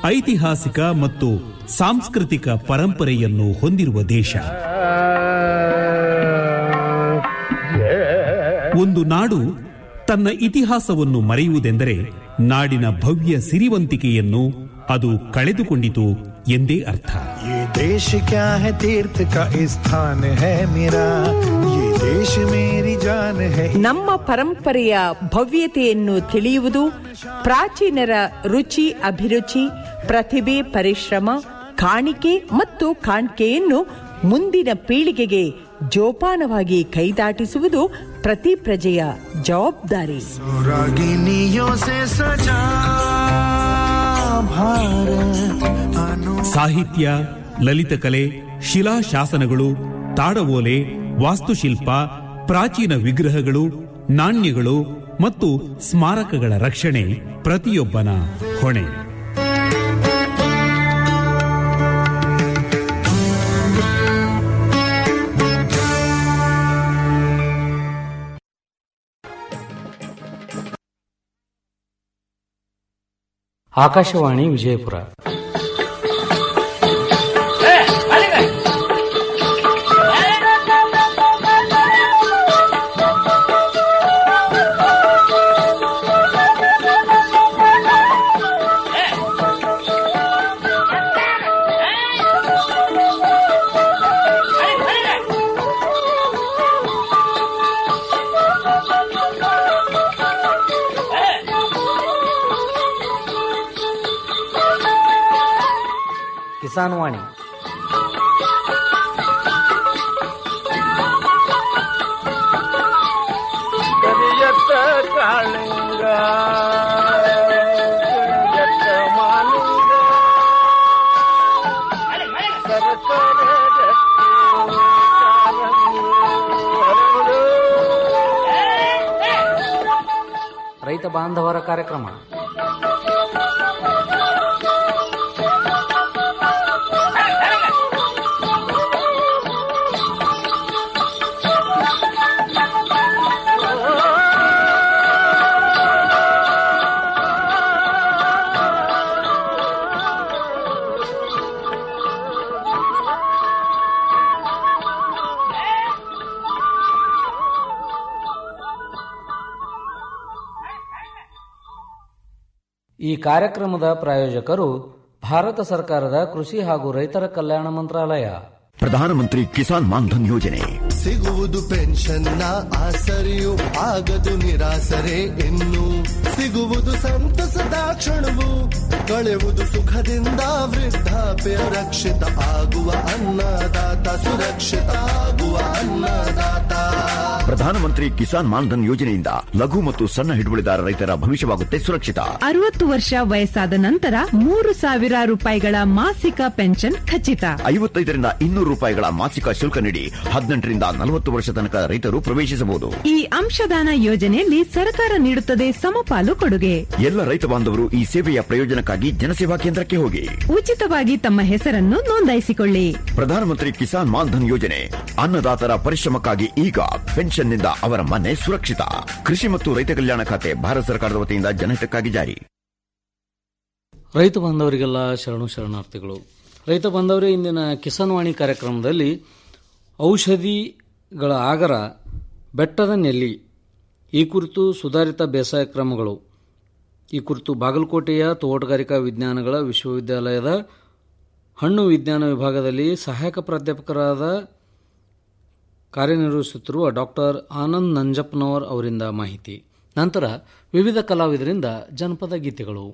ಐತಿಹಾಸಿಕ ಮತ್ತು ಸಾಂಸ್ಕೃತಿಕ ಪರಂಪರೆಯನ್ನು ಹೊಂದಿರುವ ದೇಶ ಒಂದು ನಾಡು ತನ್ನ ಇತಿಹಾಸವನ್ನು ಮರೆಯುವುದೆಂದರೆ ನಾಡಿನ ಭವ್ಯ ಸಿರಿವಂತಿಕೆಯನ್ನು ಅದು ಕಳೆದುಕೊಂಡಿತು ಎಂದೇ ಅರ್ಥ ये देश क्या है तीर्थ का स्थान है मेरा ये देश मेरी जान है ನಮ್ಮ ಪರಂಪರೆಯ ಭವ್ಯತೆಯನ್ನು ತಿಳಿಯುವುದು ಪ್ರಾಚೀನರ ರುಚಿ ಅಭಿರುಚಿ ಪ್ರತಿಭೆ ಪರಿಶ್ರಮ ಕಾಣಿಕೆ ಮತ್ತು ಕಾಣ್ಕೆಯನ್ನು ಮುಂದಿನ ಪೀಳಿಗೆಗೆ ಜೋಪಾನವಾಗಿ ಕೈದಾಟಿಸುವುದು ಪ್ರತಿ ಪ್ರಜೆಯ ಜವಾಬ್ದಾರಿ रागिनियों से सजा भारत अनु ಸಾಹಿತ್ಯ ಲಲಿತಕಲೆ ಶಿಲಾಶಾಸನಗಳು ತಾಡವೋಲೆ ವಾಸ್ತುಶಿಲ್ಪ ಪ್ರಾಚೀನ ವಿಗ್ರಹಗಳು ನಾಣ್ಯಗಳು ಮತ್ತು ಸ್ಮಾರಕಗಳ ರಕ್ಷಣೆ ಪ್ರತಿಯೊಬ್ಬನ ಹೊಣೆ ಆಕಾಶವಾಣಿ ವಿಜಯಪುರ ಕಿಸಾನ್ ವಾಣಿ ಕರಿಯತ್ತ ಕಾಳಿಂಗ ಕರಿಯತ್ತ ಮಾಲಿಂಗ ಸರಸರ ಗಟ್ಟಿ ಕಾಲಂಗು ಹರಡು. ರೈತ ಬಾಂಧವರ ಕಾರ್ಯಕ್ರಮ ಈ ಕಾರ್ಯಕ್ರಮದ ಪ್ರಾಯೋಜಕರು ಭಾರತ ಸರ್ಕಾರದ ಕೃಷಿ ಹಾಗೂ ರೈತರ ಕಲ್ಯಾಣ ಮಂತ್ರಾಲಯ ಪ್ರಧಾನಮಂತ್ರಿ ಕಿಸಾನ್ ಮಾನ್ಧನ್ ಯೋಜನೆ ಸಿಗುವುದು ಪೆನ್ಷನ್ನ ಆಸರೆಯು ಆಗದು ನಿರಾಸರೆ ಇನ್ನು ಸಿಗುವುದು ಸಂತಸದ ಕ್ಷಣವು ಕಳೆವುದು ಸುಖದಿಂದ ವೃದ್ಧಾಪ್ಯ ರಕ್ಷಿತ ಆಗುವ ಅನ್ನದಾತ ಸುರಕ್ಷಿತ ಆಗುವ ಅನ್ನದಾತ ಪ್ರಧಾನಮಂತ್ರಿ ಕಿಸಾನ್ ಮಾನ್ಧನ್ ಯೋಜನೆಯಿಂದ ಲಘು ಮತ್ತು ಸಣ್ಣ ಹಿಡುವಳಿದಾರ ರೈತರ ಭವಿಷ್ಯವಾಗುತ್ತೆ ಸುರಕ್ಷಿತ ಅರವತ್ತು ವರ್ಷ ವಯಸ್ಸಾದ ನಂತರ ಮೂರು ಸಾವಿರ ರೂಪಾಯಿಗಳ ಮಾಸಿಕ ಪೆನ್ಷನ್ ಖಚಿತ ಐವತ್ತೈದರಿಂದ ಇನ್ನೂರು ರೂಪಾಯಿಗಳ ಮಾಸಿಕ ಶುಲ್ಕ ನೀಡಿ ಹದಿನೆಂಟರಿಂದ ನಲವತ್ತು ವರ್ಷ ತನಕ ರೈತರು ಪ್ರವೇಶಿಸಬಹುದು ಈ ಅಂಶದಾನ ಯೋಜನೆಯಲ್ಲಿ ಸರ್ಕಾರ ನೀಡುತ್ತದೆ ಸಮಪಾಲು ಕೊಡುಗೆ ಎಲ್ಲ ರೈತ ಬಾಂಧವರು ಈ ಸೇವೆಯ ಪ್ರಯೋಜನಕ್ಕಾಗಿ ಜನಸೇವಾ ಕೇಂದ್ರಕ್ಕೆ ಹೋಗಿ ಉಚಿತವಾಗಿ ತಮ್ಮ ಹೆಸರನ್ನು ನೋಂದಾಯಿಸಿಕೊಳ್ಳಿ ಪ್ರಧಾನಮಂತ್ರಿ ಕಿಸಾನ್ ಮಾನ್ಧನ್ ಯೋಜನೆ ಅನ್ನದಾತರ ಪರಿಶ್ರಮಕ್ಕಾಗಿ ಈಗ ಪೆನ್ಷನ್ನಿಂದ ಅವರ ಮನೆ ಸುರಕ್ಷಿತ ಕೃಷಿ ಮತ್ತು ರೈತ ಕಲ್ಯಾಣ ಖಾತೆ ಭಾರತ ಸರ್ಕಾರದ ವತಿಯಿಂದ ಜನಹಿತಕ್ಕಾಗಿ ಜಾರಿ ರೈತ ಬಾಂಧವರಿಗೆಲ್ಲ ಶರಣು ಶರಣಾರ್ಥಿಗಳು ರೈತ ಬಾಂಧವರೇ ಇಂದಿನ ಕಿಸಾನ್ ವಾಣಿ ಕಾರ್ಯಕ್ರಮದಲ್ಲಿ ಔಷಧಿಗಳ ಆಗರ ಬೆಟ್ಟದ ನೆಲ್ಲಿ ಈ ಕುರಿತು ಸುಧಾರಿತ ಬೇಸಾಯ ಕ್ರಮಗಳು ಈ ಕುರಿತು ಬಾಗಲಕೋಟೆಯ ತೋಟಗಾರಿಕಾ ವಿಜ್ಞಾನಗಳ ವಿಶ್ವವಿದ್ಯಾಲಯದ ಹಣ್ಣು ವಿಜ್ಞಾನ ವಿಭಾಗದಲ್ಲಿ ಸಹಾಯಕ ಪ್ರಾಧ್ಯಾಪಕರಾದ ಕಾರ್ಯನಿರ್ವಹಿಸುತ್ತಿರುವ ಡಾಕ್ಟರ್ ಆನಂದ್ ನಂಜಪ್ಪನವರ್ ಅವರಿಂದ ಮಾಹಿತಿ ನಂತರ ವಿವಿಧ ಕಲಾವಿದರಿಂದ ಜನಪದ ಗೀತೆಗಳು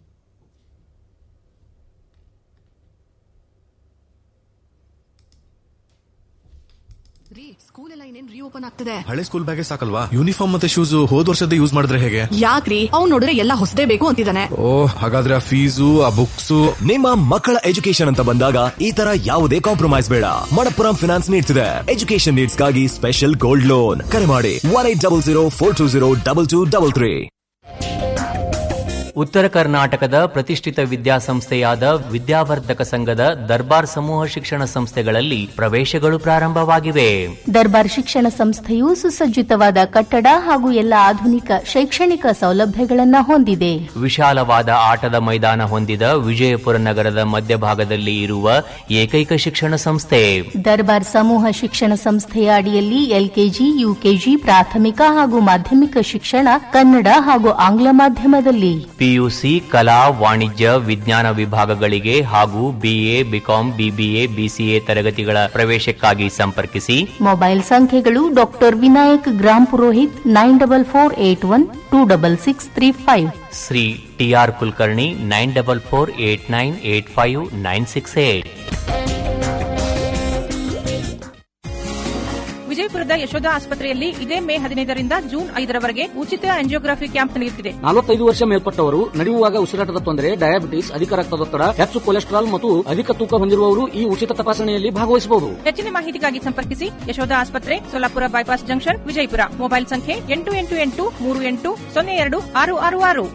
ರೀ ಸ್ಕೂಲ್ ಎಲ್ಲ ಇನ್ನೇನ್ ರೀಓಪನ್ ಆಗ್ತದೆ ಹಳೆ ಸ್ಕೂಲ್ ಬ್ಯಾಗೆ ಸಾಕಲ್ವಾ ಯೂನಿಫಾರ್ಮ್ ಮತ್ತೆ ಶೂಸ್ ಹೋದ್ ವರ್ಷದ ಯೂಸ್ ಮಾಡಿದ್ರೆ ಹೇಗೆ ಯಾಕ್ರಿ ಅವ್ನ್ ನೋಡಿದ್ರೆ ಎಲ್ಲ ಹೊಸದೇ ಬೇಕು ಅಂತಿದ್ದಾನೆ ಓ ಹಾಗಾದ್ರೆ ಆ ಫೀಸು ಆ ಬುಕ್ಸ್ ನಿಮ್ಮ ಮಕ್ಕಳ ಎಜುಕೇಶನ್ ಅಂತ ಬಂದಾಗ ಈ ತರ ಯಾವುದೇ ಕಾಂಪ್ರಮೈಸ್ ಬೇಡ ಮಣಪ್ಪುರಂ ಫಿನಾನ್ಸ್ ನೀಡ್ತಿದೆ ಎಜುಕೇಶನ್ ನೀಡ್ಸ್ಗಾಗಿ ಸ್ಪೆಷಲ್ ಗೋಲ್ಡ್ ಲೋನ್ ಕರೆ ಮಾಡಿ one eight double zero four two zero double two double three ಉತ್ತರ ಕರ್ನಾಟಕದ ಪ್ರತಿಷ್ಠಿತ ವಿದ್ಯಾಸಂಸ್ಥೆಯಾದ ವಿದ್ಯಾವರ್ಧಕ ಸಂಘದ ದರ್ಬಾರ್ ಸಮೂಹ ಶಿಕ್ಷಣ ಸಂಸ್ಥೆಗಳಲ್ಲಿ ಪ್ರವೇಶಗಳು ಪ್ರಾರಂಭವಾಗಿವೆ ದರ್ಬಾರ್ ಶಿಕ್ಷಣ ಸಂಸ್ಥೆಯು ಸುಸಜ್ಜಿತವಾದ ಕಟ್ಟಡ ಹಾಗೂ ಎಲ್ಲ ಆಧುನಿಕ ಶೈಕ್ಷಣಿಕ ಸೌಲಭ್ಯಗಳನ್ನು ಹೊಂದಿದೆ ವಿಶಾಲವಾದ ಆಟದ ಮೈದಾನ ಹೊಂದಿದ ವಿಜಯಪುರ ನಗರದ ಮಧ್ಯಭಾಗದಲ್ಲಿ ಇರುವ ಏಕೈಕ ಶಿಕ್ಷಣ ಸಂಸ್ಥೆ ದರ್ಬಾರ್ ಸಮೂಹ ಶಿಕ್ಷಣ ಸಂಸ್ಥೆಯ ಅಡಿಯಲ್ಲಿ ಎಲ್ಕೆಜಿ ಯುಕೆಜಿ ಪ್ರಾಥಮಿಕ ಹಾಗೂ ಮಾಧ್ಯಮಿಕ ಶಿಕ್ಷಣ ಕನ್ನಡ ಹಾಗೂ ಆಂಗ್ಲ ಮಾಧ್ಯಮದಲ್ಲಿ ಪಿಯುಸಿ ಕಲಾ ವಾಣಿಜ್ಯ ವಿಜ್ಞಾನ ವಿಭಾಗಗಳಿಗೆ ಹಾಗೂ ಬಿಎ ಬಿಕಾಂ ಬಿಬಿಎ ಬಿಸಿಎ ತರಗತಿಗಳ ಪ್ರವೇಶಕ್ಕಾಗಿ ಸಂಪರ್ಕಿಸಿ ಮೊಬೈಲ್ ಸಂಖ್ಯೆಗಳು doctor Vinayak Grampurohit nine double four eight one two double six three five Shri T R Kulkarni nine double four eight nine eight five nine six eight ವಿಜಯಪುರದ ಯಶೋಧ ಆಸ್ಪತ್ರೆಯಲ್ಲಿ ಇದೇ ಮೇ ಹದಿನೈದರಿಂದ ಜೂನ್ ಐದರವರೆಗೆ ಉಚಿತ ಆಂಜಿಯೋಗ್ರಫಿ ಕ್ಯಾಂಪ್ ನಡೆಯುತ್ತಿದೆ ನಲವತ್ತೈದು ವರ್ಷ ಮೇಲ್ಪಟ್ಟವರು ನಡೆಯುವಾಗ ಉಸಿರಾಟದ ತೊಂದರೆ ಡಯಾಬಿಟಿಸ್ ಅಧಿಕ ರಕ್ತದೊತ್ತಡ ಹೆಚ್ಚು ಕೊಲೆಸ್ಟ್ರಾಲ್ ಮತ್ತು ಅಧಿಕ ತೂಕ ಹೊಂದಿರುವವರು ಈ ಉಚಿತ ತಪಾಸಣೆಯಲ್ಲಿ ಭಾಗವಹಿಸಬಹುದು ಹೆಚ್ಚಿನ ಮಾಹಿತಿಗಾಗಿ ಸಂಪರ್ಕಿಸಿ ಯಶೋಧ ಆಸ್ಪತ್ರೆ Solapur bypass junction Vijayapura mobile ಸಂಖ್ಯೆ ಎಂಟು ಎಂಟು ಎಂಟು ಮೂರು ಎಂಟು ಸೊನ್ನೆ ಎರಡು ಆರು ಆರು ಆರು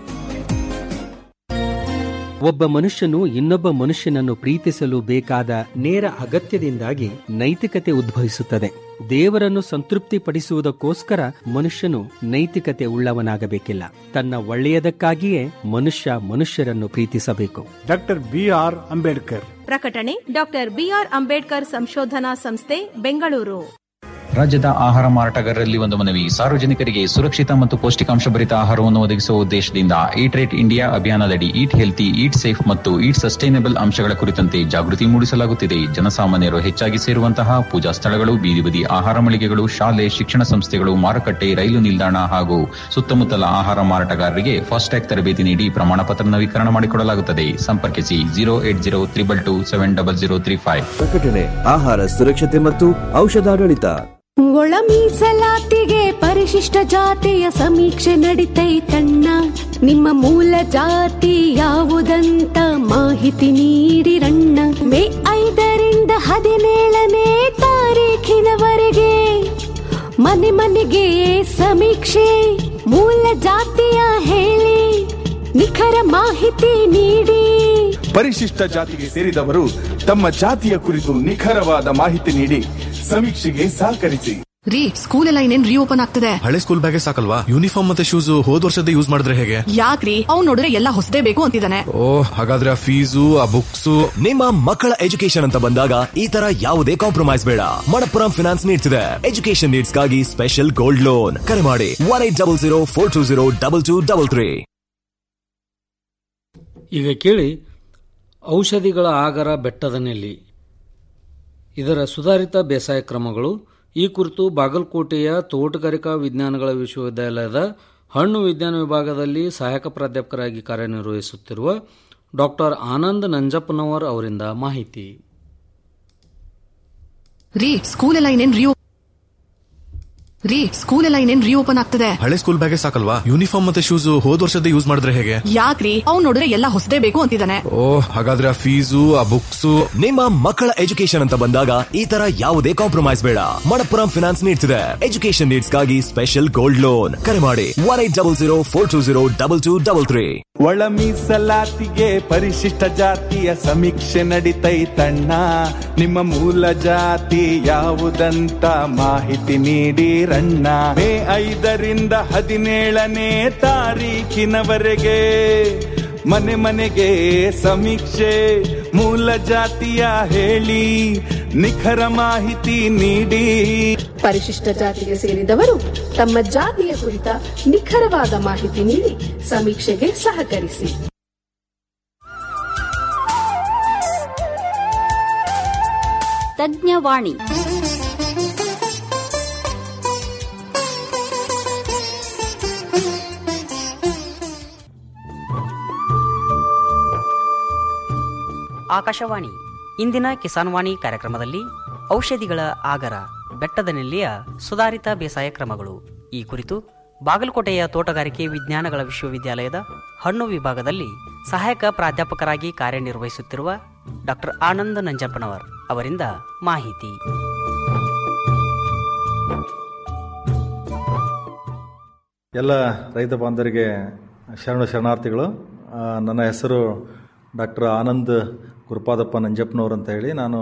ಒಬ್ಬ ಮನುಷ್ಯನು ಇನ್ನೊಬ್ಬ ಮನುಷ್ಯನನ್ನು ಪ್ರೀತಿಸಲು ಬೇಕಾದ ನೇರ ಅಗತ್ಯದಿಂದಾಗಿ ನೈತಿಕತೆ ಉದ್ಭವಿಸುತ್ತದೆ ದೇವರನ್ನು ಸಂತೃಪ್ತಿಪಡಿಸುವುದಕ್ಕೋಸ್ಕರ ಮನುಷ್ಯನು ನೈತಿಕತೆ ಉಳ್ಳವನಾಗಬೇಕಿಲ್ಲ ತನ್ನ ಒಳ್ಳೆಯದಕ್ಕಾಗಿಯೇ ಮನುಷ್ಯ ಮನುಷ್ಯರನ್ನು ಪ್ರೀತಿಸಬೇಕು ಡಾಕ್ಟರ್ ಬಿ ಆರ್ ಅಂಬೇಡ್ಕರ್ ಪ್ರಕಟಣೆ ಡಾಕ್ಟರ್ ಬಿಆರ್ ಅಂಬೇಡ್ಕರ್ ಸಂಶೋಧನಾ ಸಂಸ್ಥೆ ಬೆಂಗಳೂರು ರಾಜ್ಯದ ಆಹಾರ ಮಾರಾಟಗಾರರಲ್ಲಿ ಒಂದು ಮನವಿ ಸಾರ್ವಜನಿಕರಿಗೆ ಸುರಕ್ಷಿತ ಮತ್ತು ಪೌಷ್ಟಿಕಾಂಶ ಭರಿತ ಆಹಾರವನ್ನು ಒದಗಿಸುವ ಉದ್ದೇಶದಿಂದ ಈಟ್ ರೇಟ್ ಇಂಡಿಯಾ ಅಭಿಯಾನದಡಿ ಈಟ್ ಹೆಲ್ತಿ ಈಟ್ ಸೇಫ್ ಮತ್ತು ಈಟ್ ಸಸ್ಟೈನಬಲ್ ಅಂಶಗಳ ಕುರಿತಂತೆ ಜಾಗೃತಿ ಮೂಡಿಸಲಾಗುತ್ತಿದೆ ಜನಸಾಮಾನ್ಯರು ಹೆಚ್ಚಾಗಿ ಸೇರುವಂತಹ ಪೂಜಾ ಸ್ಥಳಗಳು ಬೀದಿ ಬದಿ ಆಹಾರ ಮಳಿಗೆಗಳು ಶಾಲೆ ಶಿಕ್ಷಣ ಸಂಸ್ಥೆಗಳು ಮಾರುಕಟ್ಟೆ ರೈಲು ನಿಲ್ದಾಣ ಹಾಗೂ ಸುತ್ತಮುತ್ತಲ ಆಹಾರ ಮಾರಾಟಗಾರರಿಗೆ ಫಾಸ್ಟ್ಯಾಗ್ ತರಬೇತಿ ನೀಡಿ ಪ್ರಮಾಣ ಪತ್ರ ನವೀಕರಣ ಮಾಡಿಕೊಡಲಾಗುತ್ತದೆ ಸಂಪರ್ಕಿಸಿ zero eight zero triple two seven double zero three five ಪ್ರಕಟಣೆ ಆಹಾರ ಸುರಕ್ಷತೆ ಮತ್ತು ಔಷಧಾಡಳಿತ ಒಳ ಮೀಸಲಾತಿಗೆ ಪರಿಶಿಷ್ಟ ಜಾತಿಯ ಸಮೀಕ್ಷೆ ನಡಿತೈತಣ್ಣ ನಿಮ್ಮ ಮೂಲ ಜಾತಿ ಯಾವುದಂತ ಮಾಹಿತಿ ನೀಡಿರಣ್ಣ ಮೇ ಐದರಿಂದ ಹದಿನೇಳನೇ ತಾರೀಖಿನವರೆಗೆ ಮನೆ ಮನೆಗೆ ಸಮೀಕ್ಷೆ ಮೂಲ ಜಾತಿಯ ಹೇಳಿ ನಿಖರ ಮಾಹಿತಿ ನೀಡಿ ಪರಿಶಿಷ್ಟ ಜಾತಿಗೆ ಸೇರಿದವರು ತಮ್ಮ ಜಾತಿಯ ಕುರಿತು ನಿಖರವಾದ ಮಾಹಿತಿ ನೀಡಿ ಸಮೀಕ್ಷೆಗೆ ಸಹಕರಿಸಿ ರೀ ಸ್ಕೂಲ್ ಎಲ್ಲ ಇನ್ನೇನ್ ರೀಓಪನ್ ಆಗ್ತದೆ ಹಳೆ ಸ್ಕೂಲ್ ಬ್ಯಾಗೆ ಸಾಕಲ್ವಾ ಯೂನಿಫಾರ್ಮ್ ಮತ್ತೆ ಶೂಸ್ ಹೋದ್ ವರ್ಷದ ಯೂಸ್ ಮಾಡಿದ್ರೆ ಹೇಗೆ ಯಾಕ್ರಿ ಅವ್ನ್ ನೋಡಿದ್ರೆ ಎಲ್ಲ ಹೊಸದೇ ಬೇಕು ಅಂತಿದ್ದಾನೆ ಓ ಹಾಗಾದ್ರೆ ಆ ಫೀಸು ಆ ಬುಕ್ಸ್ ನಿಮ್ಮ ಮಕ್ಕಳ ಎಜುಕೇಶನ್ ಅಂತ ಬಂದಾಗ ಈ ತರ ಯಾವುದೇ ಕಾಂಪ್ರಮೈಸ್ ಬೇಡ ಮಣಪ್ಪುರಂ ಫಿನಾನ್ಸ್ ನೀಡ್ತಿದೆ ಎಜುಕೇಶನ್ ನೀಡ್ಸ್ಗಾಗಿ ಸ್ಪೆಷಲ್ ಗೋಲ್ಡ್ ಲೋನ್ ಕರೆ ಮಾಡಿ one eight double zero four two zero double two double three ಈಗ ಕೇಳಿ ಔಷಧಿಗಳ ಆಗರ ಬೆಟ್ಟದ ನೆಲ್ಲಿ ಇದರ ಸುಧಾರಿತ ಬೇಸಾಯ ಕ್ರಮಗಳು ಈ ಕುರಿತು ಬಾಗಲಕೋಟೆಯ ತೋಟಗಾರಿಕಾ ವಿಜ್ಞಾನಗಳ ವಿಶ್ವವಿದ್ಯಾಲಯದ ಹಣ್ಣು ವಿಜ್ಞಾನ ವಿಭಾಗದಲ್ಲಿ ಸಹಾಯಕ ಪ್ರಾಧ್ಯಾಪಕರಾಗಿ ಕಾರ್ಯನಿರ್ವಹಿಸುತ್ತಿರುವ ಡಾಕ್ಟರ್ ಆನಂದ್ ನಂಜಪ್ಪನವರ್ ಅವರಿಂದ ಮಾಹಿತಿ ರೀ ಸ್ಕೂಲ್ ಎಲ್ಲ ಇನ್ನೇನ್ ರೀ ರೀ ಸ್ಕೂಲ್ ಎಲ್ಲ ಇನ್ನೇನ್ ರೀಓಪನ್ ಆಗ್ತದೆ ಹಳೆ ಸ್ಕೂಲ್ ಬ್ಯಾಗೆ ಸಾಕಲ್ವಾ ಯೂನಿಫಾರ್ಮ್ ಮತ್ತೆ ಶೂಸ್ ಹೋದ್ ವರ್ಷದ ಯೂಸ್ ಮಾಡಿದ್ರೆ ಹೇಗೆ ಯಾಕ್ರಿ ಅವ್ನ್ ನೋಡಿದ್ರೆ ಎಲ್ಲ ಹೊಸದೇ ಬೇಕು ಅಂತಿದ್ದಾನೆ ಓ ಹಾಗಾದ್ರೆ ಆ ಫೀಸು ಆ ಬುಕ್ಸ್ ನಿಮ್ಮ ಮಕ್ಕಳ ಎಜುಕೇಶನ್ ಅಂತ ಬಂದಾಗ ಈ ತರ ಯಾವುದೇ ಕಾಂಪ್ರಮೈಸ್ ಬೇಡ ಮಣಪ್ಪುರಂ ಫಿನಾನ್ಸ್ ನೀಡ್ತಿದೆ ಎಜುಕೇಶನ್ ನೀಡ್ಸ್ಗಾಗಿ ಸ್ಪೆಷಲ್ ಗೋಲ್ಡ್ ಲೋನ್ ಕರೆ ಮಾಡಿ one eight double zero four two zero double two double three ಒಳ ಮೀಸಲಾತಿಗೆ ಪರಿಶಿಷ್ಟ ಜಾತಿಯ ಸಮೀಕ್ಷೆ ನಡಿತೈತಣ್ಣ ನಿಮ್ಮ ಮೂಲ ಜಾತಿ ಯಾವುದಂತ ಮಾಹಿತಿ ನೀಡಿರಣ್ಣ ಮೇ ಐದರಿಂದ ಹದಿನೇಳನೇ ತಾರೀಖಿನವರೆಗೆ ಮನೆ ಮನೆಗೆ ಸಮೀಕ್ಷೆ ಮೂಲ ಜಾತಿಯ ಹೇಳಿ ನಿಖರ ಮಾಹಿತಿ ನೀಡಿ ಪರಿಶಿಷ್ಟ ಜಾತಿಗೆ ಸೇರಿದವರು ತಮ್ಮ ಜಾತಿಯ ಕುರಿತ ನಿಖರವಾದ ಮಾಹಿತಿ ನೀಡಿ ಸಮೀಕ್ಷೆಗೆ ಸಹಕರಿಸಿ ತಜ್ಞವಾಣಿ ಆಕಾಶವಾಣಿ ಇಂದಿನ ಕಿಸಾನ್ ವಾಣಿ ಕಾರ್ಯಕ್ರಮದಲ್ಲಿ ಔಷಧಿಗಳ ಆಗರ ಬೆಟ್ಟದ ನೆಲ್ಲಿಯ ಸುಧಾರಿತ ಬೇಸಾಯ ಕ್ರಮಗಳು ಈ ಕುರಿತು ಬಾಗಲಕೋಟೆಯ ತೋಟಗಾರಿಕೆ ವಿಜ್ಞಾನಗಳ ವಿಶ್ವವಿದ್ಯಾಲಯದ ಹಣ್ಣು ವಿಭಾಗದಲ್ಲಿ ಸಹಾಯಕ ಪ್ರಾಧ್ಯಾಪಕರಾಗಿ ಕಾರ್ಯನಿರ್ವಹಿಸುತ್ತಿರುವ ಡಾಕ್ಟರ್ ಆನಂದ್ ನಂಜಪ್ಪನವರ್ ಅವರಿಂದ ಮಾಹಿತಿ ಎಲ್ಲ ರೈತ ಬಾಂಧವರಿಗೆ ಶರಣ ಶರಣಾರ್ಥಿಗಳು ಆ, ನನ್ನ ಹೆಸರು ಡಾಕ್ಟರ್ ಆನಂದ್ ಗುರುಪಾದಪ್ಪ ನಂಜಪ್ಪನವ್ರು ಅಂತ ಹೇಳಿ ನಾನು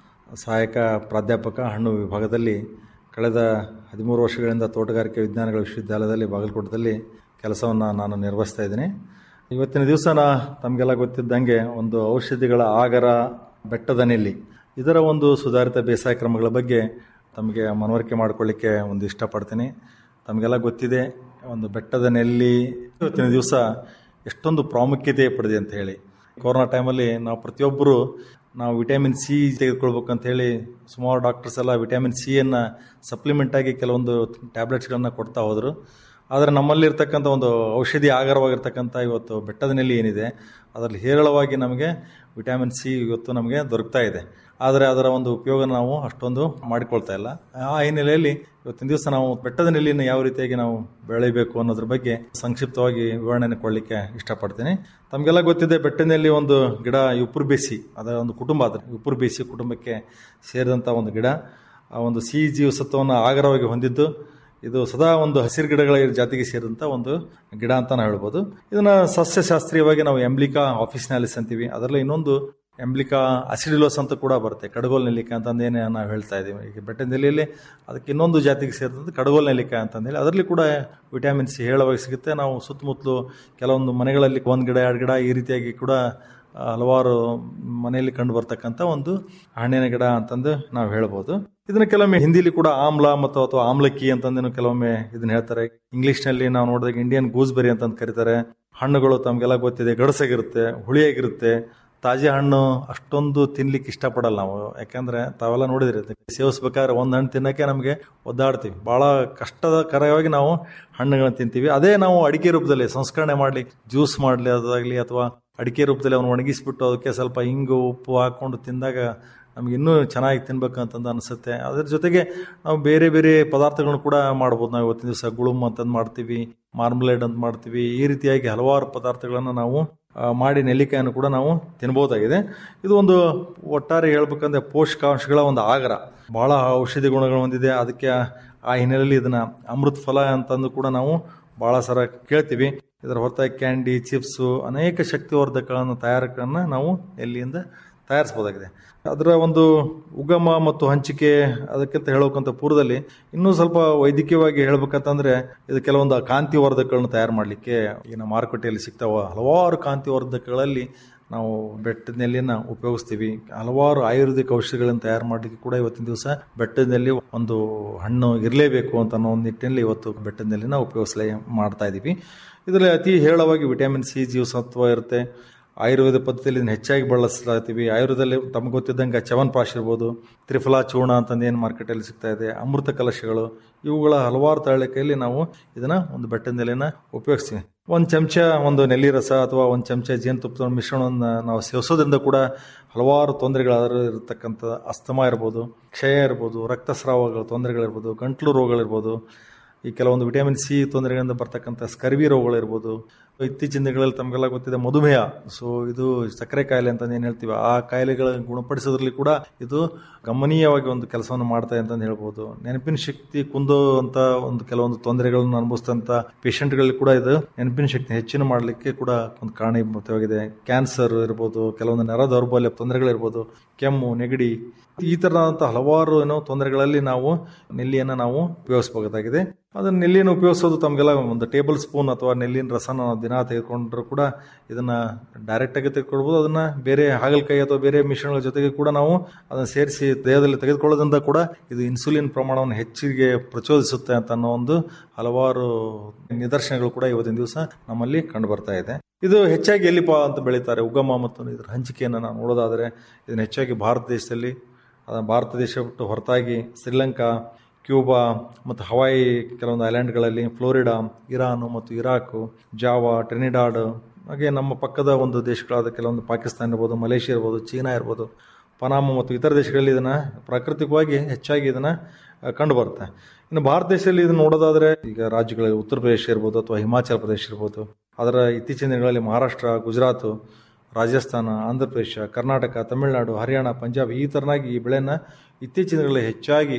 ಸಹಾಯಕ ಪ್ರಾಧ್ಯಾಪಕ ಹಣ್ಣು ವಿಭಾಗದಲ್ಲಿ ಕಳೆದ ಹದಿಮೂರು ವರ್ಷಗಳಿಂದ ತೋಟಗಾರಿಕೆ ವಿಜ್ಞಾನಗಳ ವಿಶ್ವವಿದ್ಯಾಲಯದಲ್ಲಿ ಬಾಗಲಕೋಟದಲ್ಲಿ ಕೆಲಸವನ್ನು ನಾನು ನಿರ್ವಹಿಸ್ತಾ ಇದ್ದೀನಿ ಇವತ್ತಿನ ದಿವಸ ನಾ ತಮಗೆಲ್ಲ ಗೊತ್ತಿದ್ದಂಗೆ ಒಂದು ಔಷಧಿಗಳ ಆಗರ ಬೆಟ್ಟದ ನೆಲ್ಲಿ ಇದರ ಒಂದು ಸುಧಾರಿತ ಬೇಸಾಯ ಕ್ರಮಗಳ ಬಗ್ಗೆ ತಮಗೆ ಮನವರಿಕೆ ಮಾಡಿಕೊಳ್ಳಿಕ್ಕೆ ಒಂದು ಇಷ್ಟಪಡ್ತೀನಿ ತಮಗೆಲ್ಲ ಗೊತ್ತಿದೆ ಒಂದು ಬೆಟ್ಟದ ನೆಲ್ಲಿ ಇವತ್ತಿನ ದಿವಸ ಎಷ್ಟೊಂದು ಪ್ರಾಮುಖ್ಯತೆ ಪಡೆದಿದೆ ಅಂತ ಹೇಳಿ ಕೊರೋನಾ ಟೈಮಲ್ಲಿ ನಾವು ಪ್ರತಿಯೊಬ್ಬರು ನಾವು ವಿಟಮಿನ್ ಸಿ ತೆಗೆದುಕೊಳ್ಬೇಕು ಅಂತ ಹೇಳಿ ಸುಮಾರು ಡಾಕ್ಟರ್ಸ್ ಎಲ್ಲ ವಿಟಮಿನ್ ಸಿಯನ್ನು ಸಪ್ಲಿಮೆಂಟ್ ಆಗಿ ಕೆಲವೊಂದು ಟ್ಯಾಬ್ಲೆಟ್ಸ್ಗಳನ್ನ ಕೊಡ್ತಾ ಹೋದರು ಆದರೆ ನಮ್ಮಲ್ಲಿರ್ತಕ್ಕಂಥ ಒಂದು ಔಷಧಿ ಆಗರವಾಗಿರ್ತಕ್ಕಂಥ ಇವತ್ತು ಬೆಟ್ಟದ ನೆಲ್ಲಿ ಏನಿದೆ ಅದರಲ್ಲಿ ಹೇರಳವಾಗಿ ನಮಗೆ ವಿಟಮಿನ್ ಸಿ ಇವತ್ತು ನಮಗೆ ದೊರಕ್ತಾ ಇದೆ ಆದರೆ ಅದರ ಒಂದು ಉಪಯೋಗ ನಾವು ಅಷ್ಟೊಂದು ಮಾಡಿಕೊಳ್ತಾ ಇಲ್ಲ ಆ ಹಿನ್ನೆಲೆಯಲ್ಲಿ ಇವತ್ತಿನ ದಿವಸ ನಾವು ಬೆಟ್ಟದ ನೆಲ್ಲಿನ ಯಾವ ರೀತಿಯಾಗಿ ನಾವು ಬೆಳಿಬೇಕು ಅನ್ನೋದ್ರ ಬಗ್ಗೆ ಸಂಕ್ಷಿಪ್ತವಾಗಿ ವಿವರಣೆ ಕೊಡಲಿಕ್ಕೆ ಇಷ್ಟಪಡ್ತೀನಿ ತಮಗೆಲ್ಲ ಗೊತ್ತಿದೆ ಬೆಟ್ಟದಲ್ಲಿ ಒಂದು ಗಿಡ ಉಪ್ಪುರು ಬೇಸಿ ಅದರ ಒಂದು ಕುಟುಂಬ ಅದು ಉಪ್ಪುರು ಬೇಸಿ ಕುಟುಂಬಕ್ಕೆ ಸೇರಿದಂಥ ಒಂದು ಗಿಡ ಆ ಒಂದು ಸಿಹಿ ಜೀವಸತ್ವವನ್ನು ಆಗರವಾಗಿ ಹೊಂದಿದ್ದು ಇದು ಸದಾ ಒಂದು ಹಸಿರು ಗಿಡಗಳ ಜಾತಿಗೆ ಸೇರಿದಂಥ ಒಂದು ಗಿಡ ಅಂತ ನಾವು ಹೇಳ್ಬೋದು ಇದನ್ನ ಸಸ್ಯಶಾಸ್ತ್ರೀಯವಾಗಿ ನಾವು ಎಂಬ್ಲಿಕಾ ಆಫೀಸ್ನಾಲಿಸ್ ಅಂತೀವಿ ಅದರಲ್ಲಿ ಇನ್ನೊಂದು ಎಂಬ್ಲಿಕಾ ಅಸಿಡಿಲೋಸ್ ಅಂತ ಕೂಡ ಬರುತ್ತೆ ಕಡಗೋಲ್ ನೆಲ್ಲಿಕಾಯಿ ಅಂತಂದೇನೆ ನಾವು ಹೇಳ್ತಾ ಇದ್ದೀವಿ ಈಗ ಬೆಟ್ಟದ ನೆಲೆಯಲ್ಲಿ ಅದಕ್ಕೆ ಇನ್ನೊಂದು ಜಾತಿಗೆ ಸೇರಿದಂಥ ಕಡಗೋಲ್ ನೆಲ್ಲಿಕಾಯಿ ಅಂತಂದೇಳಿ ಅದರಲ್ಲಿ ಕೂಡ ವಿಟಮಿನ್ ಸಿ ಹೇಳವಾಗಿ ಸಿಗುತ್ತೆ ನಾವು ಸುತ್ತಮುತ್ತಲು ಕೆಲವೊಂದು ಮನೆಗಳಲ್ಲಿ ಒಂದು ಗಿಡ ಎರಡು ಗಿಡ ಈ ರೀತಿಯಾಗಿ ಕೂಡ ಆ, ಹಲವಾರು ಮನೆಯಲ್ಲಿ ಕಂಡು ಬರ್ತಕ್ಕಂಥ ಒಂದು ಹಣ್ಣಿನ ಗಿಡ ಅಂತಂದು ನಾವು ಹೇಳ್ಬೋದು ಇದನ್ನ ಕೆಲವೊಮ್ಮೆ ಹಿಂದಿಲಿ ಕೂಡ ಆಮ್ಲ ಮತ್ತು ಅಥವಾ ಆಮ್ಲಕ್ಕಿ ಅಂತಂದೇನು ಕೆಲವೊಮ್ಮೆ ಇದನ್ನ ಹೇಳ್ತಾರೆ ಇಂಗ್ಲಿಷ್ನಲ್ಲಿ ನಾವು ನೋಡಿದಾಗ ಇಂಡಿಯನ್ ಗೂಸ್ಬೆರಿ ಅಂತಂದು ಕರೀತಾರೆ ಹಣ್ಣುಗಳು ತಮಗೆಲ್ಲ ಗೊತ್ತಿದೆ ಗಡಸಾಗಿರುತ್ತೆ ಹುಳಿಯಾಗಿರುತ್ತೆ ತಾಜಾ ಹಣ್ಣು ಅಷ್ಟೊಂದು ತಿನ್ಲಿಕ್ಕೆ ಇಷ್ಟಪಡಲ್ಲ ನಾವು ಯಾಕಂದ್ರೆ ತಾವೆಲ್ಲ ನೋಡಿದ್ರಿ ಸೇವಿಸ್ಬೇಕಾದ್ರೆ ಒಂದು ಹಣ್ಣು ತಿನ್ನಕ್ಕೆ ನಮಗೆ ಒದ್ದಾಡ್ತೀವಿ ಬಹಳ ಕಷ್ಟದ ಕರವಾಗಿ ನಾವು ಹಣ್ಣುಗಳನ್ನ ತಿಂತೀವಿ ಅದೇ ನಾವು ಅಡಿಕೆ ರೂಪದಲ್ಲಿ ಸಂಸ್ಕರಣೆ ಮಾಡಲಿ ಜ್ಯೂಸ್ ಮಾಡಲಿ ಅದಾಗಲಿ ಅಥವಾ ಅಡಿಕೆ ರೂಪದಲ್ಲಿ ಅವನು ಒಣಗಿಸ್ಬಿಟ್ಟು ಅದಕ್ಕೆ ಸ್ವಲ್ಪ ಹಿಂಗು ಉಪ್ಪು ಹಾಕ್ಕೊಂಡು ತಿಂದಾಗ ನಮ್ಗೆ ಇನ್ನೂ ಚೆನ್ನಾಗಿ ತಿನ್ಬೇಕು ಅಂತಂದು ಅನಿಸುತ್ತೆ ಅದ್ರ ಜೊತೆಗೆ ನಾವು ಬೇರೆ ಬೇರೆ ಪದಾರ್ಥಗಳನ್ನು ಕೂಡ ಮಾಡ್ಬೋದು ನಾವು ಇವತ್ತಿನ ದಿವಸ ಗುಳುಮ್ ಅಂತಂದು ಮಾಡ್ತೀವಿ ಮಾರ್ಮಲೇಡ್ ಅಂತ ಮಾಡ್ತೀವಿ ಈ ರೀತಿಯಾಗಿ ಹಲವಾರು ಪದಾರ್ಥಗಳನ್ನು ನಾವು ಆ, ಮಾಡಿ ನೆಲ್ಲಿಕಾಯನ್ನು ಕೂಡ ನಾವು ತಿನ್ಬೋದಾಗಿದೆ ಇದು ಒಂದು ಒಟ್ಟಾರೆ ಹೇಳ್ಬೇಕಂದ್ರೆ ಪೋಷಕಾಂಶಗಳ ಒಂದು ಆಗರ ಬಹಳ ಔಷಧಿ ಗುಣಗಳು ಹೊಂದಿದೆ ಅದಕ್ಕೆ ಆ ಹಿನ್ನೆಲೆಯಲ್ಲಿ ಇದನ್ನ ಅಮೃತ ಫಲ ಅಂತಂದು ಕೂಡ ನಾವು ಬಹಳ ಸಲ ಕೇಳ್ತೀವಿ ಇದರ ಹೊರತಾಗಿ ಕ್ಯಾಂಡಿ ಚಿಪ್ಸು ಅನೇಕ ಶಕ್ತಿವರ್ಧಕಗಳನ್ನು ತಯಾರಕಗಳನ್ನು ನಾವು ಎಲ್ಲಿಯಿಂದ ತಯಾರಿಸ್ಬೋದಾಗಿದೆ ಅದರ ಒಂದು ಉಗಮ ಮತ್ತು ಹಂಚಿಕೆ ಅದಕ್ಕಿಂತ ಹೇಳೋಕ್ಕಂತ ಪೂರ್ವದಲ್ಲಿ ಇನ್ನೂ ಸ್ವಲ್ಪ ವೈದ್ಯಕೀಯವಾಗಿ ಹೇಳ್ಬೇಕಂತಂದ್ರೆ ಇದು ಕೆಲವೊಂದು ಕಾಂತಿವರ್ಧಕಗಳನ್ನು ತಯಾರು ಮಾಡಲಿಕ್ಕೆ ಈಗ ಮಾರುಕಟ್ಟೆಯಲ್ಲಿ ಸಿಗ್ತಾವ ಹಲವಾರು ಕಾಂತಿವರ್ಧಕಗಳಲ್ಲಿ ನಾವು ಬೆಟ್ಟದ ನೆಲ್ಲಿನ ಉಪಯೋಗಿಸ್ತೀವಿ ಹಲವಾರು ಆಯುರ್ವೇದಿಕ್ ಔಷಧಿಗಳನ್ನು ತಯಾರು ಮಾಡಲಿಕ್ಕೆ ಕೂಡ ಇವತ್ತಿನ ದಿವಸ ಬೆಟ್ಟದ ನೆಲ್ಲಿ ಒಂದು ಹಣ್ಣು ಇರಲೇಬೇಕು ಅಂತ ಅನ್ನೋ ಒಂದು ನಿಟ್ಟಿನಲ್ಲಿ ಇವತ್ತು ಬೆಟ್ಟದ ನೆಲ್ಲಿನ ಉಪಯೋಗಿಸಲೇ ಮಾಡ್ತಾ ಇದ್ದೀವಿ ಇದರಲ್ಲಿ ಅತಿ ಹೇರಳವಾಗಿ ವಿಟಮಿನ್ ಸಿ ಜೀವಸತ್ವ ಇರುತ್ತೆ ಆಯುರ್ವೇದ ಪದ್ಧತಿಯಲ್ಲಿ ಇದನ್ನ ಹೆಚ್ಚಾಗಿ ಬಳಸ್ಲಾಗ್ತೀವಿ ಆಯುರ್ವೇದದಲ್ಲಿ ತಮಗೆ ಗೊತ್ತಿದ್ದಂಗೆ ಚವನ್ಪ್ರಾಶ್ ಇರ್ಬೋದು ತ್ರಿಫಲಾ ಚೂರ್ಣ ಅಂತಂದು ಏನು ಮಾರ್ಕೆಟಲ್ಲಿ ಸಿಗ್ತಾ ಇದೆ ಅಮೃತ ಕಲಶಗಳು ಇವುಗಳ ಹಲವಾರು ತಯಾರಿಕೆಯಲ್ಲಿ ನಾವು ಇದನ್ನ ಒಂದು ಬೆಟ್ಟದ ನೆಲೆನ ಉಪಯೋಗಿಸ್ತೀವಿ ಒಂದು ಚಮಚ ಒಂದು ನೆಲ್ಲಿ ರಸ ಅಥವಾ ಒಂದು ಚಮಚ ಜೇನುತುಪ್ಪದ ಮಿಶ್ರಣವನ್ನು ನಾವು ಸೇವಿಸೋದ್ರಿಂದ ಕೂಡ ಹಲವಾರು ತೊಂದರೆಗಳಾದರೂ ಇರತಕ್ಕಂಥ ಅಸ್ತಮ ಇರ್ಬೋದು ಕ್ಷಯ ಇರ್ಬೋದು ರಕ್ತಸ್ರಾವಗಳ ತೊಂದರೆಗಳಿರ್ಬೋದು ಗಂಟ್ಲು ರೋಗಗಳಿರ್ಬೋದು ಈ ಕೆಲವೊಂದು ವಿಟಮಿನ್ ಸಿ ತೊಂದರೆಗಳಿಂದ ಬರ್ತಕ್ಕಂಥ ಸ್ಕರ್ವಿ ರೋಗಗಳಿರ್ಬೋದು ಇತ್ತೀಚಿನ ದಿನಗಳಲ್ಲಿ ತಮಗೆಲ್ಲ ಗೊತ್ತಿದೆ ಮಧುಮೇಹ ಸೊ ಇದು ಸಕ್ಕರೆ ಕಾಯಿಲೆ ಅಂತ ಏನು ಹೇಳ್ತೀವಿ ಆ ಕಾಯಿಲೆಗಳ ಗುಣಪಡಿಸೋದ್ರಲ್ಲಿ ಕೂಡ ಇದು ಗಮನೀಯವಾಗಿ ಒಂದು ಕೆಲಸವನ್ನು ಮಾಡ್ತಾ ಇದೆ ಅಂತ ಹೇಳ್ಬೋದು ನೆನಪಿನ ಶಕ್ತಿ ಕುಂದುವಂತ ಒಂದು ಕೆಲವೊಂದು ತೊಂದರೆಗಳನ್ನು ಅನುಭವಿಸಿದಂತ ಪೇಷಂಟ್ಗಳಲ್ಲಿ ಕೂಡ ಇದು ನೆನಪಿನ ಶಕ್ತಿ ಹೆಚ್ಚಿನ ಮಾಡಲಿಕ್ಕೆ ಕೂಡ ಒಂದು ಕಾರಣೀಭೂತವಾಗಿದೆ ಕ್ಯಾನ್ಸರ್ ಇರ್ಬೋದು ಕೆಲವೊಂದು ನರ ದೌರ್ಬಲ್ಯ ತೊಂದರೆಗಳಿರ್ಬೋದು ಕೆಮ್ಮು ನೆಗಡಿ ಈ ತರದಂತ ಹಲವಾರು ಏನೋ ತೊಂದರೆಗಳಲ್ಲಿ ನಾವು ನೆಲ್ಲಿಯನ್ನು ನಾವು ಉಪಯೋಗಿಸಬಹುದಾಗಿದೆ ಅದನ್ನ ನೆಲ್ಲಿಯನ್ನು ಉಪಯೋಗಿಸೋದು ತಮಗೆಲ್ಲ ಒಂದು ಟೇಬಲ್ ಸ್ಪೂನ್ ಅಥವಾ ನೆಲ್ಲಿನ ರಸನ ನಾವು ದಿನ ತೆಗೆದುಕೊಂಡ್ರು ಕೂಡ ಇದನ್ನ ಡೈರೆಕ್ಟ್ ಆಗಿ ತೆಗೆದುಕೊಳ್ಬೋದು ಅದನ್ನ ಬೇರೆ ಹಾಗಲಕಾಯಿ ಅಥವಾ ಬೇರೆ ಮಿಶ್ರಣಗಳ ಜೊತೆಗೆ ಕೂಡ ನಾವು ಅದನ್ನ ಸೇರಿಸಿ ದೇಹದಲ್ಲಿ ತೆಗೆದುಕೊಳ್ಳೋದ್ರಿಂದ ಕೂಡ ಇದು ಇನ್ಸುಲಿನ್ ಪ್ರಮಾಣವನ್ನು ಹೆಚ್ಚಿಗೆ ಪ್ರಚೋದಿಸುತ್ತೆ ಅಂತ ಅನ್ನೋ ಒಂದು ಹಲವಾರು ನಿದರ್ಶನಗಳು ಕೂಡ ಇವತ್ತಿನ ದಿವಸ ನಮ್ಮಲ್ಲಿ ಕಂಡು ಬರ್ತಾ ಇದೆ ಇದು ಹೆಚ್ಚಾಗಿ ಎಲ್ಲಿಪ ಅಂತ ಬೆಳೀತಾರೆ ಉಗಮ ಮತ್ತು ಇದರ ಹಂಚಿಕೆಯನ್ನು ನಾವು ನೋಡೋದಾದರೆ ಇದನ್ನ ಹೆಚ್ಚಾಗಿ ಭಾರತ ದೇಶದಲ್ಲಿ ಅದನ್ನ ಭಾರತ ದೇಶ ಬಿಟ್ಟು ಹೊರತಾಗಿ ಶ್ರೀಲಂಕಾ ಕ್ಯೂಬಾ ಮತ್ತು ಹವಾಯಿ ಕೆಲವೊಂದು ಐಲ್ಯಾಂಡ್ಗಳಲ್ಲಿ ಫ್ಲೋರಿಡಾ ಇರಾನು ಮತ್ತು ಇರಾಕು ಜಾವಾ ಟ್ರಿನಿಡಾಡ್ ಹಾಗೆ ನಮ್ಮ ಪಕ್ಕದ ಒಂದು ದೇಶಗಳಾದ ಕೆಲವೊಂದು ಪಾಕಿಸ್ತಾನ ಇರ್ಬೋದು ಮಲೇಷಿಯಾ ಇರ್ಬೋದು ಚೀನಾ ಇರ್ಬೋದು ಪನಾಮ ಮತ್ತು ಇತರ ದೇಶಗಳಲ್ಲಿ ಇದನ್ನು ಪ್ರಾಕೃತಿಕವಾಗಿ ಹೆಚ್ಚಾಗಿ ಇದನ್ನು ಕಂಡು ಬರುತ್ತೆ ಇನ್ನು ಭಾರತ ದೇಶದಲ್ಲಿ ಇದನ್ನು ನೋಡೋದಾದರೆ ಈಗ ರಾಜ್ಯಗಳಲ್ಲಿ ಉತ್ತರ ಪ್ರದೇಶ ಇರ್ಬೋದು ಅಥವಾ ಹಿಮಾಚಲ ಪ್ರದೇಶ ಇರ್ಬೋದು ಅದರ ಇತ್ತೀಚಿನ ದಿನಗಳಲ್ಲಿ ಮಹಾರಾಷ್ಟ್ರ ಗುಜರಾತು ರಾಜಸ್ಥಾನ ಆಂಧ್ರ ಪ್ರದೇಶ ಕರ್ನಾಟಕ ತಮಿಳುನಾಡು ಹರಿಯಾಣ ಪಂಜಾಬ್ ಈ ಥರನಾಗಿ ಈ ಬೆಳೆಯನ್ನು ಇತ್ತೀಚಿನ ದಿನಗಳಲ್ಲಿ ಹೆಚ್ಚಾಗಿ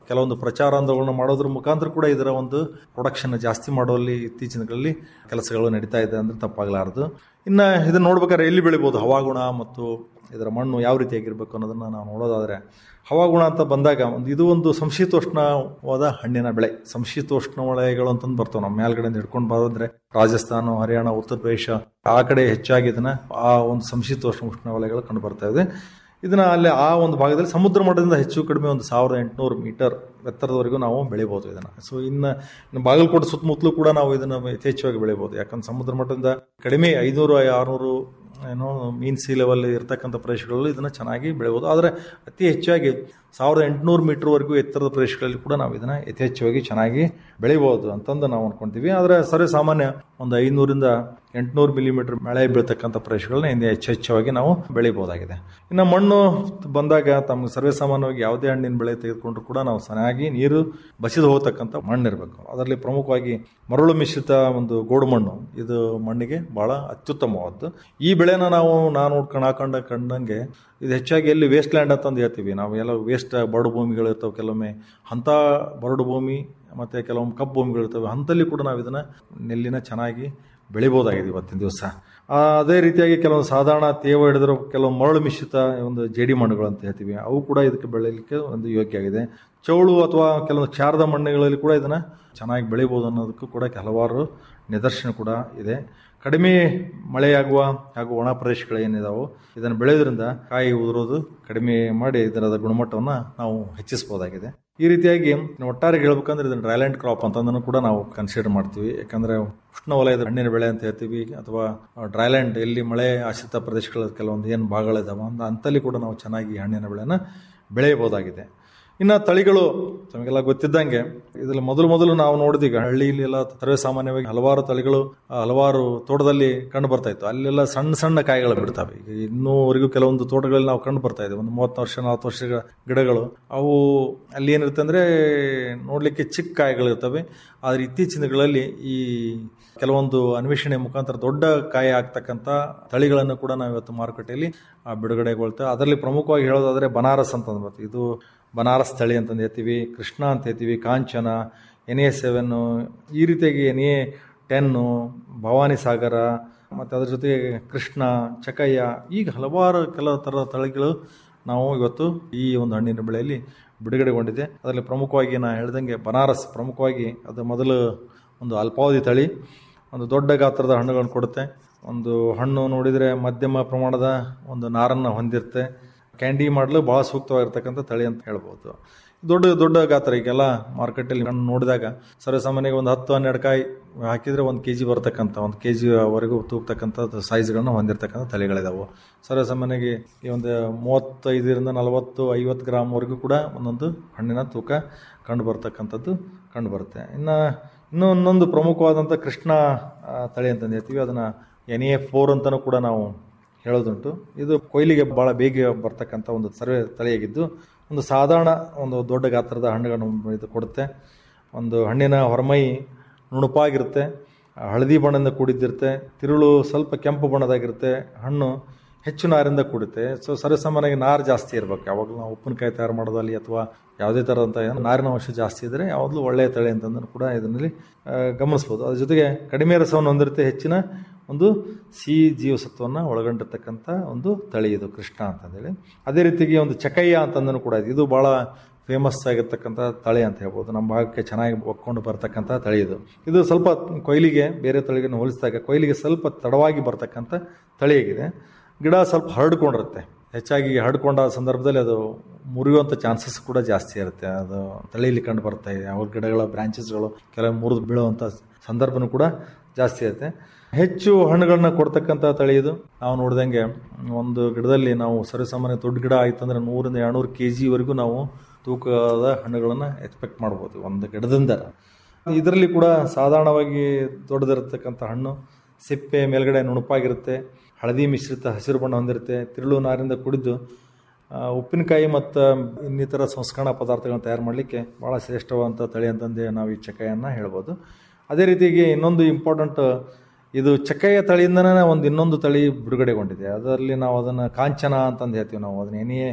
ಕೆಲವೊಂದು ಪ್ರಚಾರಾಂದೋಲನ ಮಾಡೋದ್ರ ಮುಖಾಂತರ ಕೂಡ ಇದರ ಒಂದು ಪ್ರೊಡಕ್ಷನ್ ಜಾಸ್ತಿ ಮಾಡುವಲ್ಲಿ ಇತ್ತೀಚಿನ ದಿನಗಳಲ್ಲಿ ಕೆಲಸಗಳು ನಡೀತಾ ಇದೆ ಅಂದ್ರೆ ತಪ್ಪಾಗಲಾರದು ಇನ್ನು ಇದನ್ನು ನೋಡ್ಬೇಕಾದ್ರೆ ಎಲ್ಲಿ ಬೆಳಿಬೋದು ಹವಾಗುಣ ಮತ್ತು ಇದರ ಮಣ್ಣು ಯಾವ ರೀತಿಯಾಗಿರ್ಬೇಕು ಅನ್ನೋದನ್ನು ನಾವು ನೋಡೋದಾದರೆ ಹವಾಗುಣ ಅಂತ ಬಂದಾಗ ಒಂದು ಇದು ಒಂದು ಸಂಶೀತೋಷ್ಣವಾದ ಹಣ್ಣಿನ ಬೆಳೆ ಸಂಶೀತೋಷ್ಣ ಮಳೆಗಳು ಅಂತಂದು ಬರ್ತವೆ ನಮ್ಮ ಮೇಲ್ಗಡೆಯಿಂದ ಹಿಡ್ಕೊಂಡು ಬರೋದ್ರೆ ರಾಜಸ್ಥಾನ ಹರಿಯಾಣ ಉತ್ತರ ಪ್ರದೇಶ ಆ ಕಡೆ ಹೆಚ್ಚಾಗಿ ಇದನ್ನ ಆ ಒಂದು ಸಂಶೀತೋಷ್ಣ ಉಷ್ಣ ವಲಯಗಳು ಕಂಡು ಬರ್ತಾ ಇದೆ ಇದನ್ನ ಅಲ್ಲಿ ಆ ಒಂದು ಭಾಗದಲ್ಲಿ ಸಮುದ್ರ ಮಟ್ಟದಿಂದ ಹೆಚ್ಚು ಕಡಿಮೆ ಒಂದು ಸಾವಿರದ ಎಂಟುನೂರು ಮೀಟರ್ ಎತ್ತರದವರೆಗೂ ನಾವು ಬೆಳಿಬೋದು ಇದನ್ನ ಸೊ ಇನ್ನು ಇನ್ನು ಬಾಗಲಕೋಟೆ ಸುತ್ತಮುತ್ತಲೂ ಕೂಡ ನಾವು ಇದನ್ನ ಯಥೇಚ್ಛವಾಗಿ ಬೆಳಿಬೋದು ಯಾಕಂದ್ರೆ ಸಮುದ್ರ ಮಟ್ಟದಿಂದ ಕಡಿಮೆ ಐನೂರು ಆರುನೂರು ಏನೋ ಮೀನ್ ಸಿ ಲೆವೆಲ್ ಇರ್ತಕ್ಕಂಥ ಪ್ರದೇಶಗಳಲ್ಲಿ ಇದನ್ನ ಚೆನ್ನಾಗಿ ಬೆಳಿಬೋದು ಆದರೆ ಅತಿ ಹೆಚ್ಚಾಗಿ ಸಾವಿರದ ಎಂಟುನೂರು ಮೀಟರ್ವರೆಗೂ ಎತ್ತರದ ಪ್ರದೇಶಗಳಲ್ಲಿ ಕೂಡ ನಾವು ಇದನ್ನ ಯಥೇಚ್ಛವಾಗಿ ಚೆನ್ನಾಗಿ ಬೆಳಿಬೋದು ಅಂತಂದು ನಾವು ಅನ್ಕೊಂತೀವಿ ಆದರೆ ಸರಿ ಸಾಮಾನ್ಯ ಒಂದು ಐನೂರಿಂದ ಎಂಟುನೂರು ಮಿಲಿಮೀಟರ್ ಮಳೆ ಬೀಳ್ತಕ್ಕಂಥ ಪ್ರದೇಶಗಳನ್ನ ಇಂದು ಹೆಚ್ಚೆಚ್ಚವಾಗಿ ನಾವು ಬೆಳಿಬೋದಾಗಿದೆ ಇನ್ನು ಮಣ್ಣು ಬಂದಾಗ ತಮ್ಗೆ ಸರ್ವೇ ಸಾಮಾನ್ಯವಾಗಿ ಯಾವುದೇ ಹಣ್ಣಿನ ಬೆಳೆ ತೆಗೆದುಕೊಂಡ್ರು ಕೂಡ ನಾವು ಚೆನ್ನಾಗಿ ನೀರು ಬಸಿದು ಹೋಗ್ತಕ್ಕಂಥ ಮಣ್ಣು ಇರಬೇಕು ಅದರಲ್ಲಿ ಪ್ರಮುಖವಾಗಿ ಮರಳು ಮಿಶ್ರಿತ ಒಂದು ಗೋಡು ಮಣ್ಣು ಇದು ಮಣ್ಣಿಗೆ ಬಹಳ ಅತ್ಯುತ್ತಮವಾದ್ದು ಈ ಬೆಳೆನ ನಾವು ನಾನು ನೋಡ್ಕೊಂಡು ಹಾಕೊಂಡ ಕಂಡಂಗೆ ಇದು ಹೆಚ್ಚಾಗಿ ಎಲ್ಲಿ ವೇಸ್ಟ್ ಲ್ಯಾಂಡ್ ಅಂತಂದು ಹೇಳ್ತೀವಿ ನಾವು ಎಲ್ಲ ವೇಸ್ಟ್ ಬರಡು ಭೂಮಿಗಳು ಇರ್ತವೆ ಕೆಲವೊಮ್ಮೆ ಅಂಥ ಬರಡು ಭೂಮಿ ಮತ್ತು ಕೆಲವೊಮ್ಮೆ ಕಪ್ಪು ಭೂಮಿಗಳು ಇರ್ತವೆ ಅಂಥಲ್ಲಿ ಕೂಡ ನಾವು ಇದನ್ನು ನೆಲ್ಲಿನ ಚೆನ್ನಾಗಿ ಬೆಳಿಬೋದಾಗಿದೆ ಇವತ್ತಿನ ದಿವಸ ಅದೇ ರೀತಿಯಾಗಿ ಕೆಲವೊಂದು ಸಾಧಾರಣ ತೇವ ಹಿಡಿದ್ರೆ ಕೆಲವು ಮರಳು ಮಿಶ್ರಿತ ಒಂದು ಜೇಡಿ ಮಣ್ಣುಗಳು ಅಂತ ಹೇಳ್ತೀವಿ ಅವು ಕೂಡ ಇದಕ್ಕೆ ಬೆಳೆಯಲಿಕ್ಕೆ ಒಂದು ಯೋಗ್ಯ ಆಗಿದೆ ಚೌಳು ಅಥವಾ ಕೆಲವೊಂದು ಕ್ಷಾರದ ಮಣ್ಣುಗಳಲ್ಲಿ ಕೂಡ ಇದನ್ನು ಚೆನ್ನಾಗಿ ಬೆಳಿಬೋದು ಅನ್ನೋದಕ್ಕೂ ಕೂಡ ಹಲವಾರು ನಿದರ್ಶನ ಕೂಡ ಇದೆ ಕಡಿಮೆ ಮಳೆಯಾಗುವ ಹಾಗೂ ಒಣ ಪ್ರದೇಶಗಳೇನಿದಾವೋ ಇದನ್ನು ಬೆಳೆಯೋದ್ರಿಂದ ಕಾಯಿ ಉದುರೋದು ಕಡಿಮೆ ಮಾಡಿ ಇದರ ಗುಣಮಟ್ಟವನ್ನು ನಾವು ಹೆಚ್ಚಿಸಬಹುದಾಗಿದೆ ಈ ರೀತಿಯಾಗಿ ಒಟ್ಟಾರೆ ಹೇಳ್ಬೇಕಂದ್ರೆ ಇದನ್ನು ಡ್ರೈಲ್ಯಾಂಡ್ ಕ್ರಾಪ್ ಅಂತಂದನ್ನು ಕೂಡ ನಾವು ಕನ್ಸಿಡರ್ ಮಾಡ್ತೀವಿ ಯಾಕಂದ್ರೆ ಉಷ್ಣ ವಲಯದ ಹಣ್ಣಿನ ಬೆಳೆ ಅಂತ ಹೇಳ್ತೀವಿ ಅಥವಾ ಡ್ರೈಲ್ಯಾಂಡ್ ಎಲ್ಲಿ ಮಳೆ ಆಶ್ರಿತ ಪ್ರದೇಶಗಳ ಕೆಲವೊಂದು ಏನು ಭಾಗಗಳಿದಾವೆ ಅಂತ ಅಂತಲ್ಲಿ ಕೂಡ ನಾವು ಚೆನ್ನಾಗಿ ಹಣ್ಣಿನ ಬೆಳೆನ ಬೆಳೆಯಬಹುದಾಗಿದೆ ಇನ್ನು ತಳಿಗಳು ತಮಗೆಲ್ಲ ಗೊತ್ತಿದ್ದಂಗೆ ಇದರಲ್ಲಿ ಮೊದಲು ಮೊದಲು ನಾವು ನೋಡಿದೀಗ ಹಳ್ಳಿಯಲ್ಲಿ ಎಲ್ಲ ಸರ್ವೇ ಸಾಮಾನ್ಯವಾಗಿ ಹಲವಾರು ತಳಿಗಳು ಹಲವಾರು ತೋಟದಲ್ಲಿ ಕಂಡು ಬರ್ತಾ ಇತ್ತು ಅಲ್ಲೆಲ್ಲ ಸಣ್ಣ ಸಣ್ಣ ಕಾಯಿಗಳು ಬಿಡ್ತವೆ ಈಗ ಇನ್ನೂವರೆಗೂ ಕೆಲವೊಂದು ತೋಟಗಳಲ್ಲಿ ನಾವು ಕಂಡು ಬರ್ತಾ ಇದೆ ಒಂದು ಮೂವತ್ತು ವರ್ಷ ನಲವತ್ತು ವರ್ಷಗಳ ಗಿಡಗಳು ಅವು ಅಲ್ಲಿ ಏನಿರುತ್ತೆ ಅಂದ್ರೆ ನೋಡ್ಲಿಕ್ಕೆ ಚಿಕ್ಕ ಕಾಯಿಗಳು ಇರ್ತವೆ ಆದರೆ ಇತ್ತೀಚಿನ ದಿನಗಳಲ್ಲಿ ಈ ಕೆಲವೊಂದು ಅನ್ವೇಷಣೆ ಮುಖಾಂತರ ದೊಡ್ಡ ಕಾಯಿ ಆಗ್ತಕ್ಕಂಥ ತಳಿಗಳನ್ನು ಕೂಡ ನಾವು ಇವತ್ತು ಮಾರುಕಟ್ಟೆಯಲ್ಲಿ ಬಿಡುಗಡೆಗೊಳ್ತೇವೆ ಅದರಲ್ಲಿ ಪ್ರಮುಖವಾಗಿ ಹೇಳೋದಾದ್ರೆ ಬನಾರಸ್ ಅಂತ ಬರ್ತೀವಿ ಇದು ಬನಾರಸ್ ತಳಿ ಅಂತಂದು ಹೇಳ್ತೀವಿ ಕೃಷ್ಣ ಅಂತ ಹೇಳ್ತೀವಿ ಕಾಂಚನ ಎನ್ ಎ ಸೆವೆನ್ನು ಈ ರೀತಿಯಾಗಿ N A ten Bhavani Sagar ಮತ್ತು ಅದ್ರ ಜೊತೆಗೆ ಕೃಷ್ಣ ಚಕಯ್ಯ ಈಗ ಹಲವಾರು ಕೆಲವು ಥರದ ತಳಿಗಳು ನಾವು ಇವತ್ತು ಈ ಒಂದು ಹಣ್ಣಿನ ಬೆಳೆಯಲ್ಲಿ ಬಿಡುಗಡೆಗೊಂಡಿದೆ ಅದರಲ್ಲಿ ಪ್ರಮುಖವಾಗಿ ನಾನು ಹೇಳ್ದಂಗೆ ಬನಾರಸ್ ಪ್ರಮುಖವಾಗಿ ಅದು ಮೊದಲು ಒಂದು ಅಲ್ಪಾವಧಿ ತಳಿ ಒಂದು ದೊಡ್ಡ ಗಾತ್ರದ ಹಣ್ಣುಗಳನ್ನು ಕೊಡುತ್ತೆ ಒಂದು ಹಣ್ಣು ನೋಡಿದರೆ ಮಧ್ಯಮ ಪ್ರಮಾಣದ ಒಂದು ನಾರನ್ನು ಹೊಂದಿರುತ್ತೆ ಕ್ಯಾಂಡಿ ಮಾಡಲು ಭಾಳ ಸೂಕ್ತವಾಗಿರ್ತಕ್ಕಂಥ ತಳಿ ಅಂತ ಹೇಳ್ಬೋದು ದೊಡ್ಡ ದೊಡ್ಡ ಗಾತ್ರ ಈಗೆಲ್ಲ ಮಾರ್ಕೆಟಲ್ಲಿ ಹಣ್ಣು ನೋಡಿದಾಗ ಸರ್ವಸಾಮಾನ್ಯವಾಗಿ ಒಂದು ಹತ್ತು ಹನ್ನೆರಡು ಕಾಯಿ ಹಾಕಿದರೆ ಒಂದು ಕೆ ಜಿ ಬರ್ತಕ್ಕಂಥ ಒಂದು ಕೆ ಜಿವರೆಗೂ ತೂಗ್ತಕ್ಕಂಥ ಸೈಜ್ಗಳನ್ನ ಹೊಂದಿರತಕ್ಕಂಥ ತಳಿಗಳಿದಾವೆ ಸರ್ವಸಾಮಾನ್ಯವಾಗಿ ಈ ಒಂದು ಮೂವತ್ತೈದರಿಂದ ನಲವತ್ತು ಐವತ್ತು ಗ್ರಾಮ್ವರೆಗೂ ಕೂಡ ಒಂದೊಂದು ಹಣ್ಣಿನ ತೂಕ ಕಂಡು ಬರ್ತಕ್ಕಂಥದ್ದು ಕಂಡು ಬರುತ್ತೆ ಇನ್ನು ಇನ್ನೂ ಇನ್ನೊಂದು ಪ್ರಮುಖವಾದಂಥ ಕೃಷ್ಣ ತಳಿ ಅಂತಂದು ಹೇಳ್ತೀವಿ ಅದನ್ನು ಎನ್ ಎ ಫೋರ್ ಅಂತಲೂ ಕೂಡ ನಾವು ಹೇಳೋದುಂಟು ಇದು ಕೊಯ್ಲಿಗೆ ಭಾಳ ಬೇಗ ಬರ್ತಕ್ಕಂಥ ಒಂದು ಸರ್ವೆ ತಳಿಯಾಗಿದ್ದು ಒಂದು ಸಾಧಾರಣ ಒಂದು ದೊಡ್ಡ ಗಾತ್ರದ ಹಣ್ಣುಗಳನ್ನು ಇದು ಕೊಡುತ್ತೆ ಒಂದು ಹಣ್ಣಿನ ಹೊರಮೈ ನುಣುಪಾಗಿರುತ್ತೆ ಹಳದಿ ಬಣ್ಣದಿಂದ ಕೂಡಿದ್ದಿರುತ್ತೆ ತಿರುಳು ಸ್ವಲ್ಪ ಕೆಂಪು ಬಣ್ಣದಾಗಿರುತ್ತೆ ಹಣ್ಣು ಹೆಚ್ಚು ನಾರಿಂದ ಕೂಡುತ್ತೆ ಸೊ ಸರ್ವಸಾಮಾನ್ಯವಾಗಿ ನಾರು ಜಾಸ್ತಿ ಇರಬೇಕು ಯಾವಾಗಲೂ ನಾವು ಉಪ್ಪಿನಕಾಯಿ ತಯಾರು ಮಾಡೋದಲ್ಲಿ ಅಥವಾ ಯಾವುದೇ ಥರದಂಥ ನಾರಿನ ಅಂಶ ಜಾಸ್ತಿ ಇದ್ದರೆ ಯಾವಾಗಲೂ ಒಳ್ಳೆಯ ತಳಿ ಅಂತಂದ್ರೆ ಕೂಡ ಇದರಲ್ಲಿ ಗಮನಿಸ್ಬೋದು ಅದ್ರ ಜೊತೆಗೆ ಕಡಿಮೆ ರಸವನ್ನು ಹೊಂದಿರುತ್ತೆ ಹೆಚ್ಚಿನ ಒಂದು ಸಿಹಿ ಜೀವಸತ್ವವನ್ನು ಒಳಗೊಂಡಿರ್ತಕ್ಕಂಥ ಒಂದು ತಳಿ ಇದು ಕೃಷ್ಣ ಅಂತಂದೇಳಿ ಅದೇ ರೀತಿಗೆ ಒಂದು ಚಕಯ್ಯ ಅಂತಂದನು ಕೂಡ ಇದೆ ಇದು ಭಾಳ ಫೇಮಸ್ ಆಗಿರ್ತಕ್ಕಂಥ ತಳಿ ಅಂತ ಹೇಳ್ಬೋದು ನಮ್ಮ ಭಾಗಕ್ಕೆ ಚೆನ್ನಾಗಿ ಒಕ್ಕೊಂಡು ಬರ್ತಕ್ಕಂಥ ತಳಿ ಇದು ಇದು ಸ್ವಲ್ಪ ಕೊಯ್ಲಿಗೆ ಬೇರೆ ತಳಿಗಳನ್ನು ಹೋಲಿಸಿದಾಗ ಕೊಯ್ಲಿಗೆ ಸ್ವಲ್ಪ ತಡವಾಗಿ ಬರ್ತಕ್ಕಂಥ ತಳಿಯಾಗಿದೆ ಗಿಡ ಸ್ವಲ್ಪ ಹರಡ್ಕೊಂಡಿರುತ್ತೆ ಹೆಚ್ಚಾಗಿ ಹರಡ್ಕೊಂಡ ಸಂದರ್ಭದಲ್ಲಿ ಅದು ಮುರಿಯುವಂಥ ಚಾನ್ಸಸ್ ಕೂಡ ಜಾಸ್ತಿ ಇರುತ್ತೆ ಅದು ತಳಿಯಲ್ಲಿ ಕಂಡು ಬರುತ್ತೆ ಯಾವ ಗಿಡಗಳ ಬ್ರಾಂಚಸ್ಗಳು ಕೆಲವು ಮುರಿದು ಬೀಳುವಂಥ ಸಂದರ್ಭನೂ ಕೂಡ ಜಾಸ್ತಿ ಇರುತ್ತೆ ಹೆಚ್ಚು ಹಣ್ಣುಗಳನ್ನ ಕೊಡ್ತಕ್ಕಂಥ ತಳಿ ಇದು ನಾವು ನೋಡಿದಂಗೆ ಒಂದು ಗಿಡದಲ್ಲಿ ನಾವು ಸರ್ವಸಾಮಾನ್ಯ ದೊಡ್ಡ ಗಿಡ ಆಯ್ತು ಅಂದ್ರೆ ನೂರಿಂದ ಎರಡುನೂರು ಕೆ ಜಿವರೆಗೂ ನಾವು ತೂಕದ ಹಣ್ಣುಗಳನ್ನು ಎಕ್ಸ್ಪೆಕ್ಟ್ ಮಾಡ್ಬೋದು ಒಂದು ಗಿಡದಿಂದ ಇದರಲ್ಲಿ ಕೂಡ ಸಾಧಾರಣವಾಗಿ ದೊಡ್ಡದಿರತಕ್ಕಂಥ ಹಣ್ಣು ಸಿಪ್ಪೆ ಮೇಲ್ಗಡೆ ನುಣುಪಾಗಿರುತ್ತೆ ಹಳದಿ ಮಿಶ್ರಿತ ಹಸಿರು ಬಣ್ಣ ಹೊಂದಿರುತ್ತೆ ತಿರುಳು ನಾರಿಂದ ಕುಡಿದು ಉಪ್ಪಿನಕಾಯಿ ಮತ್ತು ಇನ್ನಿತರ ಸಂಸ್ಕರಣಾ ಪದಾರ್ಥಗಳನ್ನ ತಯಾರು ಮಾಡಲಿಕ್ಕೆ ಭಾಳ ಶ್ರೇಷ್ಠವಾದಂಥ ತಳಿ ಅಂತಂದು ನಾವು ಈ ಚಕಾಯನ್ನು ಹೇಳ್ಬೋದು ಅದೇ ರೀತಿಯಾಗಿ ಇನ್ನೊಂದು ಇಂಪಾರ್ಟೆಂಟ್ ಇದು ಚಕ್ಕೆಯ ತಳಿಯಿಂದನೇ ಒಂದು ಇನ್ನೊಂದು ತಳಿ ಬಿಡುಗಡೆಗೊಂಡಿದೆ ಅದರಲ್ಲಿ ನಾವು ಅದನ್ನು ಕಾಂಚನ ಅಂತಂದು ಹೇಳ್ತೀವಿ ನಾವು ಅದನ್ನ ಎನ್ ಎ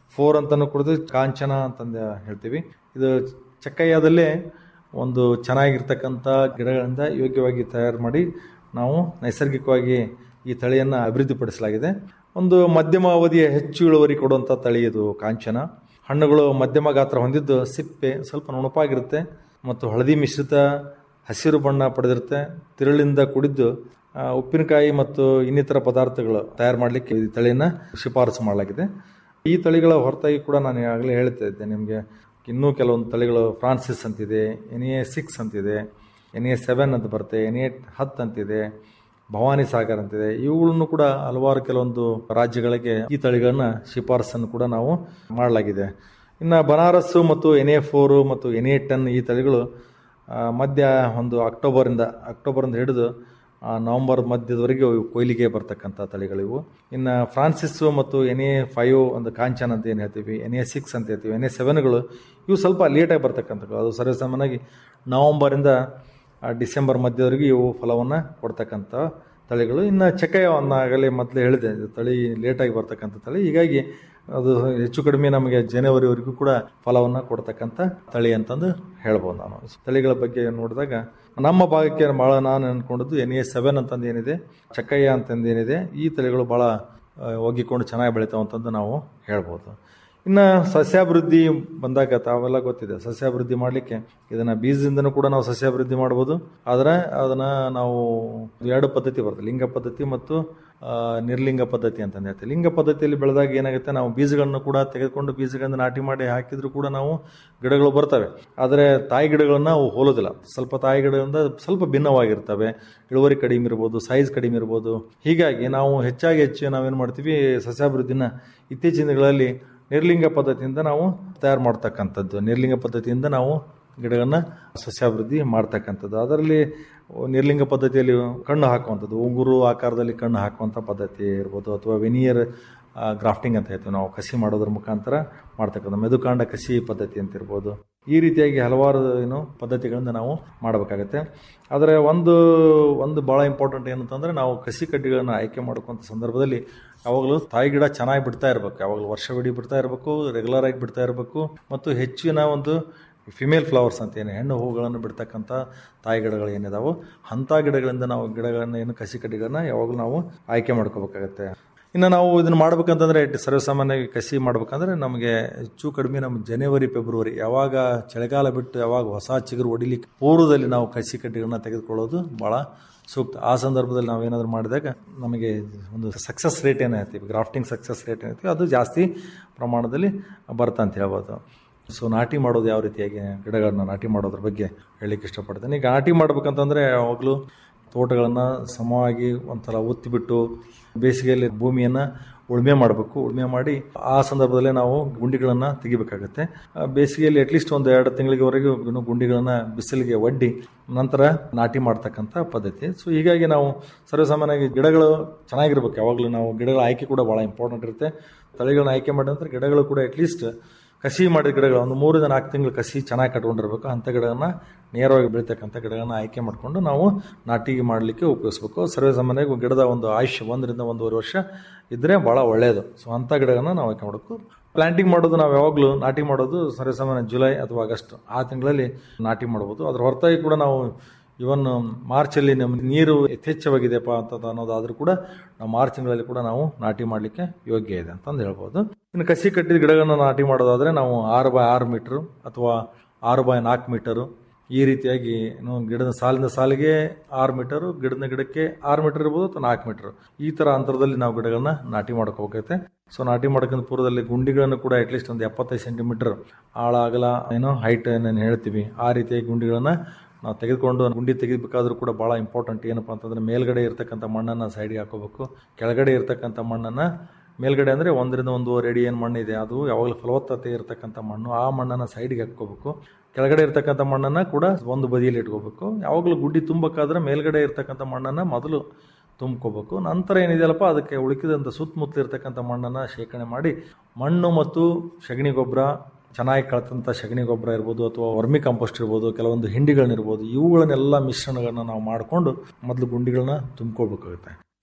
ಫೋರ್ ಅಂತಲೂ ಕುಡಿದು ಕಾಂಚನ ಅಂತಂದು ಹೇಳ್ತೀವಿ ಇದು ಚಕ್ಕಯ್ಯದಲ್ಲೇ ಒಂದು ಚೆನ್ನಾಗಿರ್ತಕ್ಕಂಥ ಗಿಡಗಳಿಂದ ಯೋಗ್ಯವಾಗಿ ತಯಾರು ಮಾಡಿ ನಾವು ನೈಸರ್ಗಿಕವಾಗಿ ಈ ತಳಿಯನ್ನು ಅಭಿವೃದ್ಧಿಪಡಿಸಲಾಗಿದೆ ಒಂದು ಮಧ್ಯಮ ಅವಧಿಯ ಹೆಚ್ಚು ಇಳುವರಿ ಕೊಡುವಂಥ ತಳಿ ಇದು ಕಾಂಚನ ಹಣ್ಣುಗಳು ಮಧ್ಯಮ ಗಾತ್ರ ಹೊಂದಿದ್ದು ಸಿಪ್ಪೆ ಸ್ವಲ್ಪ ನುಣುಪಾಗಿರುತ್ತೆ ಮತ್ತು ಹಳದಿ ಮಿಶ್ರಿತ ಹಸಿರು ಬಣ್ಣ ಪಡೆದಿರುತ್ತೆ ತಿರುಳಿಂದ ಕುಡಿದ್ದು ಆ, ಉಪ್ಪಿನಕಾಯಿ ಮತ್ತು ಇನ್ನಿತರ ಪದಾರ್ಥಗಳು ತಯಾರು ಮಾಡಲಿಕ್ಕೆ ಈ ತಳಿಯನ್ನು ಶಿಫಾರಸು ಮಾಡಲಾಗಿದೆ ಈ ತಳಿಗಳ ಹೊರತಾಗಿ ಕೂಡ ನಾನು ಆಗಲೇ ಹೇಳ್ತಾ ಇದ್ದೆ ನಿಮಗೆ ಇನ್ನೂ ಕೆಲವೊಂದು ತಳಿಗಳು ಫ್ರಾನ್ಸಿಸ್ ಅಂತಿದೆ ಎನ್ ಎ ಸಿಕ್ಸ್ ಅಂತಿದೆ ಎನ್ ಎ ಸೆವೆನ್ ಅಂತ ಬರುತ್ತೆ ಎನ್ ಎ ಹತ್ತು ಅಂತಿದೆ ಭವಾನಿ ಸಾಗರ್ ಅಂತಿದೆ ಇವುಗಳನ್ನು ಕೂಡ ಹಲವಾರು ಕೆಲವೊಂದು ರಾಜ್ಯಗಳಿಗೆ ಈ ತಳಿಗಳನ್ನ ಶಿಫಾರಸನ್ನು ಕೂಡ ನಾವು ಮಾಡಲಾಗಿದೆ ಇನ್ನು ಬನಾರಸ್ಸು ಮತ್ತು ಎನ್ ಎ ಫೋರು ಮತ್ತು ಎನ್ ಎ ಟೆನ್ ಈ ತಳಿಗಳು ಆ, ಮಧ್ಯ ಒಂದು ಅಕ್ಟೋಬರಿಂದ ಅಕ್ಟೋಬರಿಂದ ಹಿಡಿದು ಆ, ನವೆಂಬರ್ ಮಧ್ಯದವರೆಗೆ ಇವು ಕೊಯ್ಲಿಗೆ ಬರ್ತಕ್ಕಂಥ ತಳಿಗಳಿವು ಇನ್ನು ಫ್ರಾನ್ಸಿಸ್ಸು ಮತ್ತು ಎನ್ ಎ ಫೈವ್ ಒಂದು ಕಾಂಚನ್ ಅಂತ ಏನು ಹೇಳ್ತೀವಿ ಎನ್ ಎ ಸಿಕ್ಸ್ ಅಂತ ಹೇಳ್ತೀವಿ ಎನ್ ಎ ಸೆವೆನ್ಗಳು ಇವು ಸ್ವಲ್ಪ ಲೇಟಾಗಿ ಬರ್ತಕ್ಕಂಥದ್ದು ಅದು ಸರ್ವಸಾಮಾನ್ಯವಾಗಿ ನವಂಬರಿಂದ ಆ, ಡಿಸೆಂಬರ್ ಮಧ್ಯದವರೆಗೆ ಇವು ಫಲವನ್ನು ಕೊಡ್ತಕ್ಕಂಥ ತಳಿಗಳು ಇನ್ನು ಚಕಯವನ್ನಾಗಲೇ ಮೊದಲೇ ಹೇಳಿದೆ ಇದು ತಳಿ ಲೇಟಾಗಿ ಬರ್ತಕ್ಕಂಥ ತಳಿ ಹೀಗಾಗಿ ಅದು ಹೆಚ್ಚು ಕಡಿಮೆ ನಮಗೆ ಜನವರಿವರೆಗೂ ಕೂಡ ಫಲವನ್ನು ಕೊಡ್ತಕ್ಕಂಥ ತಳಿ ಅಂತಂದು ಹೇಳ್ಬೋದು ನಾನು ತಳಿಗಳ ಬಗ್ಗೆ ನೋಡಿದಾಗ ನಮ್ಮ ಭಾಗಕ್ಕೆ ಭಾಳ ನಾನು ಅಂದ್ಕೊಂಡದ್ದು ಎನ್ ಎ ಸೆವೆನ್ ಅಂತಂದು ಏನಿದೆ ಚಕ್ಕಯ್ಯ ಅಂತಂದು ಏನಿದೆ ಈ ತಳಿಗಳು ಭಾಳ ಆ, ಒಗ್ಗಿಕೊಂಡು ಚೆನ್ನಾಗಿ ಬೆಳಿತಾವೆ ಅಂತಂದು ನಾವು ಹೇಳ್ಬೋದು ಇನ್ನು ಸಸ್ಯಾಭಿವೃದ್ಧಿ ಬಂದಾಗ ತಾವೆಲ್ಲ ಗೊತ್ತಿದೆ ಸಸ್ಯಾಭಿವೃದ್ಧಿ ಮಾಡಲಿಕ್ಕೆ ಇದನ್ನು ಬೀಜದಿಂದನೂ ಕೂಡ ನಾವು ಸಸ್ಯಾಭಿವೃದ್ಧಿ ಮಾಡ್ಬೋದು ಆದರೆ ಅದನ್ನು ನಾವು ಎರಡು ಪದ್ಧತಿ ಬರುತ್ತೆ ಲಿಂಗ ಪದ್ಧತಿ ಮತ್ತು ಆ, ನಿರ್ಲಿಂಗ ಪದ್ಧತಿ ಅಂತ ಹೇಳ್ತೀವಿ ಲಿಂಗ ಪದ್ಧತಿಯಲ್ಲಿ ಬೆಳೆದಾಗ ಏನಾಗುತ್ತೆ ನಾವು ಬೀಜಗಳನ್ನು ಕೂಡ ತೆಗೆದುಕೊಂಡು ಬೀಜಗಳನ್ನು ನಾಟಿ ಮಾಡಿ ಹಾಕಿದ್ರು ಕೂಡ ನಾವು ಗಿಡಗಳು ಬರ್ತವೆ ಆದರೆ ತಾಯಿ ಗಿಡಗಳನ್ನು ಅವು ಹೋಲೋದಿಲ್ಲ ಸ್ವಲ್ಪ ತಾಯಿ ಗಿಡದಿಂದ ಸ್ವಲ್ಪ ಭಿನ್ನವಾಗಿರ್ತವೆ ಇಳುವರಿ ಕಡಿಮೆ ಇರ್ಬೋದು ಸೈಜ್ ಕಡಿಮೆ ಇರ್ಬೋದು ಹೀಗಾಗಿ ನಾವು ಹೆಚ್ಚಾಗಿ ಹೆಚ್ಚು ನಾವೇನು ಮಾಡ್ತೀವಿ ಸಸ್ಯಾಭಿವೃದ್ಧಿನ ಇತ್ತೀಚಿನ ದಿನಗಳಲ್ಲಿ ನಿರ್ಲಿಂಗ ಪದ್ಧತಿಯಿಂದ ನಾವು ತಯಾರು ಮಾಡ್ತಕ್ಕಂಥದ್ದು ನಿರ್ಲಿಂಗ ಪದ್ಧತಿಯಿಂದ ನಾವು ಗಿಡಗಳನ್ನ ಸಸ್ಯಾಭಿವೃದ್ಧಿ ಮಾಡ್ತಕ್ಕಂಥದ್ದು ಅದರಲ್ಲಿ ನಿರ್ಲಿಂಗ ಪದ್ಧತಿಯಲ್ಲಿ ಕಣ್ಣು ಹಾಕುವಂಥದ್ದು ಉಂಗುರು ಆಕಾರದಲ್ಲಿ ಕಣ್ಣು ಹಾಕುವಂಥ ಪದ್ಧತಿ ಇರ್ಬೋದು ಅಥವಾ ವೆನಿಯರ್ ಗ್ರಾಫ್ಟಿಂಗ್ ಅಂತ ಹೇಳ್ತೀವಿ ನಾವು ಕಸಿ ಮಾಡೋದ್ರ ಮುಖಾಂತರ ಮಾಡ್ತಕ್ಕಂಥ ಮೆದುಕಾಂಡ ಕಸಿ ಪದ್ಧತಿ ಅಂತ ಇರ್ಬೋದು ಈ ರೀತಿಯಾಗಿ ಹಲವಾರು ಏನು ಪದ್ಧತಿಗಳಿಂದ ನಾವು ಮಾಡಬೇಕಾಗತ್ತೆ ಆದರೆ ಒಂದು ಒಂದು ಭಾಳ ಇಂಪಾರ್ಟೆಂಟ್ ಏನಂತಂದರೆ ನಾವು ಕಸಿ ಕಡ್ಡಿಗಳನ್ನು ಆಯ್ಕೆ ಮಾಡ್ಕೊಂಥ ಸಂದರ್ಭದಲ್ಲಿ ಯಾವಾಗಲೂ ತಾಯಿ ಗಿಡ ಚೆನ್ನಾಗಿ ಬಿಡ್ತಾ ಇರಬೇಕು ಯಾವಾಗಲೂ ವರ್ಷವಿಡೀ ಬಿಡ್ತಾ ಇರಬೇಕು ರೆಗ್ಯುಲರ್ ಆಗಿ ಬಿಡ್ತಾ ಇರಬೇಕು ಮತ್ತು ಹೆಚ್ಚಿನ ಒಂದು ಫಿಮೇಲ್ ಫ್ಲವರ್ಸ್ ಅಂತ ಏನು ಹೆಣ್ಣು ಹೂಗಳನ್ನು ಬಿಡ್ತಕ್ಕಂಥ ತಾಯಿ ಗಿಡಗಳು ಏನಿದಾವೋ ಅಂಥ ಗಿಡಗಳಿಂದ ನಾವು ಗಿಡಗಳನ್ನು ಏನು ಕಸಿ ಕಡ್ಡಿಗಳನ್ನ ಯಾವಾಗಲೂ ನಾವು ಆಯ್ಕೆ ಮಾಡ್ಕೋಬೇಕಾಗತ್ತೆ ಇನ್ನು ನಾವು ಇದನ್ನು ಮಾಡ್ಬೇಕಂತಂದರೆ ಸರ್ವಸಾಮಾನ್ಯವಾಗಿ ಕಸಿ ಮಾಡ್ಬೇಕಂದ್ರೆ ನಮಗೆ ಹೆಚ್ಚು ಕಡಿಮೆ ನಮ್ಮ ಜನವರಿ ಫೆಬ್ರವರಿ ಯಾವಾಗ ಚಳಿಗಾಲ ಬಿಟ್ಟು ಯಾವಾಗ ಹೊಸ ಚಿಗುರು ಹೊಡಿಲಿಕ್ಕೆ ಪೂರ್ವದಲ್ಲಿ ನಾವು ಕಸಿ ಕಡ್ಡಿಗಳನ್ನ ತೆಗೆದುಕೊಳ್ಳೋದು ಭಾಳ ಸೂಕ್ತ ಆ ಸಂದರ್ಭದಲ್ಲಿ ನಾವು ಏನಾದರೂ ಮಾಡಿದಾಗ ನಮಗೆ ಒಂದು ಸಕ್ಸಸ್ ರೇಟ್ ಏನು ಹೇಳ್ತೀವಿ ಗ್ರಾಫ್ಟಿಂಗ್ ಸಕ್ಸಸ್ ರೇಟ್ ಏನೈತಿ ಅದು ಜಾಸ್ತಿ ಪ್ರಮಾಣದಲ್ಲಿ ಬರ್ತಾ ಅಂತ ಹೇಳ್ಬೋದು ಸೊ ನಾಟಿ ಮಾಡೋದು ಯಾವ ರೀತಿಯಾಗಿ ಗಿಡಗಳನ್ನ ನಾಟಿ ಮಾಡೋದ್ರ ಬಗ್ಗೆ ಹೇಳಲಿಕ್ಕೆ ಇಷ್ಟಪಡ್ತೇನೆ ಈಗ ನಾಟಿ ಮಾಡ್ಬೇಕಂತಂದರೆ ಯಾವಾಗಲೂ ತೋಟಗಳನ್ನು ಸಮವಾಗಿ ಒಂಥರ ಒತ್ತಿಬಿಟ್ಟು ಬೇಸಿಗೆಯಲ್ಲಿ ಭೂಮಿಯನ್ನು ಉಳುಮೆ ಮಾಡಬೇಕು ಉಳುಮೆ ಮಾಡಿ ಆ ಸಂದರ್ಭದಲ್ಲೇ ನಾವು ಗುಂಡಿಗಳನ್ನು ತೆಗಿಬೇಕಾಗತ್ತೆ ಆ ಬೇಸಿಗೆಯಲ್ಲಿ ಅಟ್ಲೀಸ್ಟ್ ಒಂದು ಎರಡು ತಿಂಗಳಿಗೆವರೆಗೂ ಇನ್ನು ಗುಂಡಿಗಳನ್ನು ಬಿಸಿಲಿಗೆ ಒಡ್ಡಿ ನಂತರ ನಾಟಿ ಮಾಡ್ತಕ್ಕಂಥ ಪದ್ಧತಿ ಸೊ ಹೀಗಾಗಿ ನಾವು ಸರ್ವಸಾಮಾನ್ಯವಾಗಿ ಗಿಡಗಳು ಚೆನ್ನಾಗಿರ್ಬೇಕು ಯಾವಾಗಲೂ ನಾವು ಗಿಡಗಳ ಆಯ್ಕೆ ಕೂಡ ಭಾಳ ಇಂಪಾರ್ಟೆಂಟ್ ಇರುತ್ತೆ ತಳಿಗಳನ್ನ ಆಯ್ಕೆ ಮಾಡಿದ ನಂತರ ಗಿಡಗಳು ಕೂಡ ಅಟ್ಲೀಸ್ಟ್ ಕಸಿ ಮಾಡಿದ ಗಿಡಗಳು ಒಂದು ಮೂರಿಂದ ನಾಲ್ಕು ತಿಂಗಳು ಕಸಿ ಚೆನ್ನಾಗಿ ಕಟ್ಕೊಂಡಿರ್ಬೇಕು ಅಂಥ ಗಿಡಗಳನ್ನ ನೇರವಾಗಿ ಬೆಳೀತಕ್ಕಂಥ ಗಿಡಗಳನ್ನ ಆಯ್ಕೆ ಮಾಡಿಕೊಂಡು ನಾವು ನಾಟಿ ಮಾಡಲಿಕ್ಕೆ ಉಪಯೋಗಿಸ್ಬೇಕು ಸರ್ವೇಸಾಮಾನ್ಯವಾಗಿ ಗಿಡದ ಒಂದು ಆಯುಷ್ಯ ಒಂದರಿಂದ ಒಂದೂವರೆ ವರ್ಷ ಇದ್ದರೆ ಭಾಳ ಒಳ್ಳೆಯದು ಸೊ ಅಂಥ ಗಿಡಗಳನ್ನ ನಾವು ಆಯ್ಕೆ ಮಾಡಬೇಕು ಪ್ಲಾಂಟಿಂಗ್ ಮಾಡೋದು ನಾವು ಯಾವಾಗಲೂ ನಾಟಿ ಮಾಡೋದು ಸರ್ವೇಸಾಮಾನ್ಯ ಜುಲೈ ಅಥವಾ ಆಗಸ್ಟ್ ಆ ತಿಂಗಳಲ್ಲಿ ನಾಟಿ ಮಾಡ್ಬೋದು ಅದ್ರ ಹೊರತಾಗಿ ಕೂಡ ನಾವು ಇವನ್ ಮಾರ್ಚಲ್ಲಿ ನಮ್ಮ ನೀರು ಯಥೇಚ್ಛವಾಗಿದೆಯಪ್ಪ ಅಂತ ಅನ್ನೋದಾದ್ರೂ ಕೂಡ ನಾವು ಮಾರ್ಚ್ ತಿಂಗಳಲ್ಲಿ ಕೂಡ ನಾವು ನಾಟಿ ಮಾಡಲಿಕ್ಕೆ ಯೋಗ್ಯ ಇದೆ ಅಂತಂದು ಹೇಳ್ಬೋದು ಇನ್ನು ಕಸಿ ಕಟ್ಟಿದ ಗಿಡಗಳನ್ನ ನಾಟಿ ಮಾಡೋದಾದರೆ ನಾವು ಆರು ಬೈ ಆರು ಮೀಟ್ರು ಅಥವಾ ಆರು ಬೈ ನಾಲ್ಕು ಮೀಟರು ಈ ರೀತಿಯಾಗಿ ಏನು ಗಿಡದ ಸಾಲಿನ ಸಾಲಿಗೆ ಆರು ಮೀಟರು ಗಿಡದ ಗಿಡಕ್ಕೆ ಆರು ಮೀಟರ್ ಇರ್ಬೋದು ಅಥವಾ ನಾಲ್ಕು ಮೀಟರ್ ಈ ಥರ ಅಂತರದಲ್ಲಿ ನಾವು ಗಿಡಗಳನ್ನ ನಾಟಿ ಮಾಡ್ಕೋಬೇಕೈತೆ ಸೊ ನಾಟಿ ಮಾಡೋಕ್ಕಿಂತ ಪೂರ್ವದಲ್ಲಿ ಗುಂಡಿಗಳನ್ನು ಕೂಡ ಅಟ್ಲೀಸ್ಟ್ ಒಂದು ಎಪ್ಪತ್ತೈದು ಸೆಂಟಿಮೀಟರ್ ಆಳ ಅಗಲ ಏನೋ ಹೈಟ್ ಏನೇನು ಹೇಳ್ತೀವಿ ಆ ರೀತಿಯಾಗಿ ಗುಂಡಿಗಳನ್ನು ನಾವು ತೆಗೆದುಕೊಂಡು ಗುಂಡಿ ತೆಗಿಬೇಕಾದ್ರೂ ಕೂಡ ಭಾಳ ಇಂಪಾರ್ಟೆಂಟ್ ಏನಪ್ಪ ಅಂತಂದರೆ ಮೇಲ್ಗಡೆ ಇರ್ತಕ್ಕಂಥ ಮಣ್ಣನ್ನು ಸೈಡ್ಗೆ ಹಾಕೋಬೇಕು ಕೆಳಗಡೆ ಇರ್ತಕ್ಕಂಥ ಮಣ್ಣನ್ನು ಮೇಲ್ಗಡೆ ಅಂದರೆ ಒಂದರಿಂದ ಒಂದೂವರೆ ಅಡಿ ಏನು ಮಣ್ಣಿದೆ ಅದು ಯಾವಾಗಲೂ ಫಲವತ್ತತೆ ಇರತಕ್ಕಂಥ ಮಣ್ಣು ಆ ಮಣ್ಣನ್ನು ಸೈಡ್ಗೆ ಹಾಕ್ಕೋಬೇಕು ಕೆಳಗಡೆ ಇರ್ತಕ್ಕಂಥ ಮಣ್ಣನ್ನು ಕೂಡ ಒಂದು ಬದಿಯಲ್ಲಿ ಇಟ್ಕೋಬೇಕು ಯಾವಾಗಲೂ ಗುಡ್ಡಿ ತುಂಬಬೇಕಾದ್ರೆ ಮೇಲ್ಗಡೆ ಇರ್ತಕ್ಕಂಥ ಮಣ್ಣನ್ನು ಮೊದಲು ತುಂಬ್ಕೋಬೇಕು ನಂತರ ಏನಿದೆಯಲ್ಲಪ್ಪ ಅದಕ್ಕೆ ಉಳಿಕಿದಂಥ ಸುತ್ತಮುತ್ತಲು ಇರ್ತಕ್ಕಂಥ ಮಣ್ಣನ್ನು ಶೇಖರಣೆ ಮಾಡಿ ಮಣ್ಣು ಮತ್ತು ಸಗಣಿ ಗೊಬ್ಬರ ಚೆನ್ನಾಗಿ ಕಳೆದಂಥ ಸಗಣಿ ಗೊಬ್ಬರ ಇರ್ಬೋದು ಅಥವಾ ವರ್ಮಿ ಕಾಂಪೋಸ್ಟ್ ಇರ್ಬೋದು ಕೆಲವೊಂದು ಹಿಂಡಿಗಳನ್ನಿರ್ಬೋದು ಇವುಗಳನ್ನೆಲ್ಲ ಮಿಶ್ರಣಗಳನ್ನ ನಾವು ಮಾಡಿಕೊಂಡು ಮೊದಲು ಗುಂಡಿಗಳನ್ನ ತುಂಬ್ಕೋಬೇಕಾಗುತ್ತೆ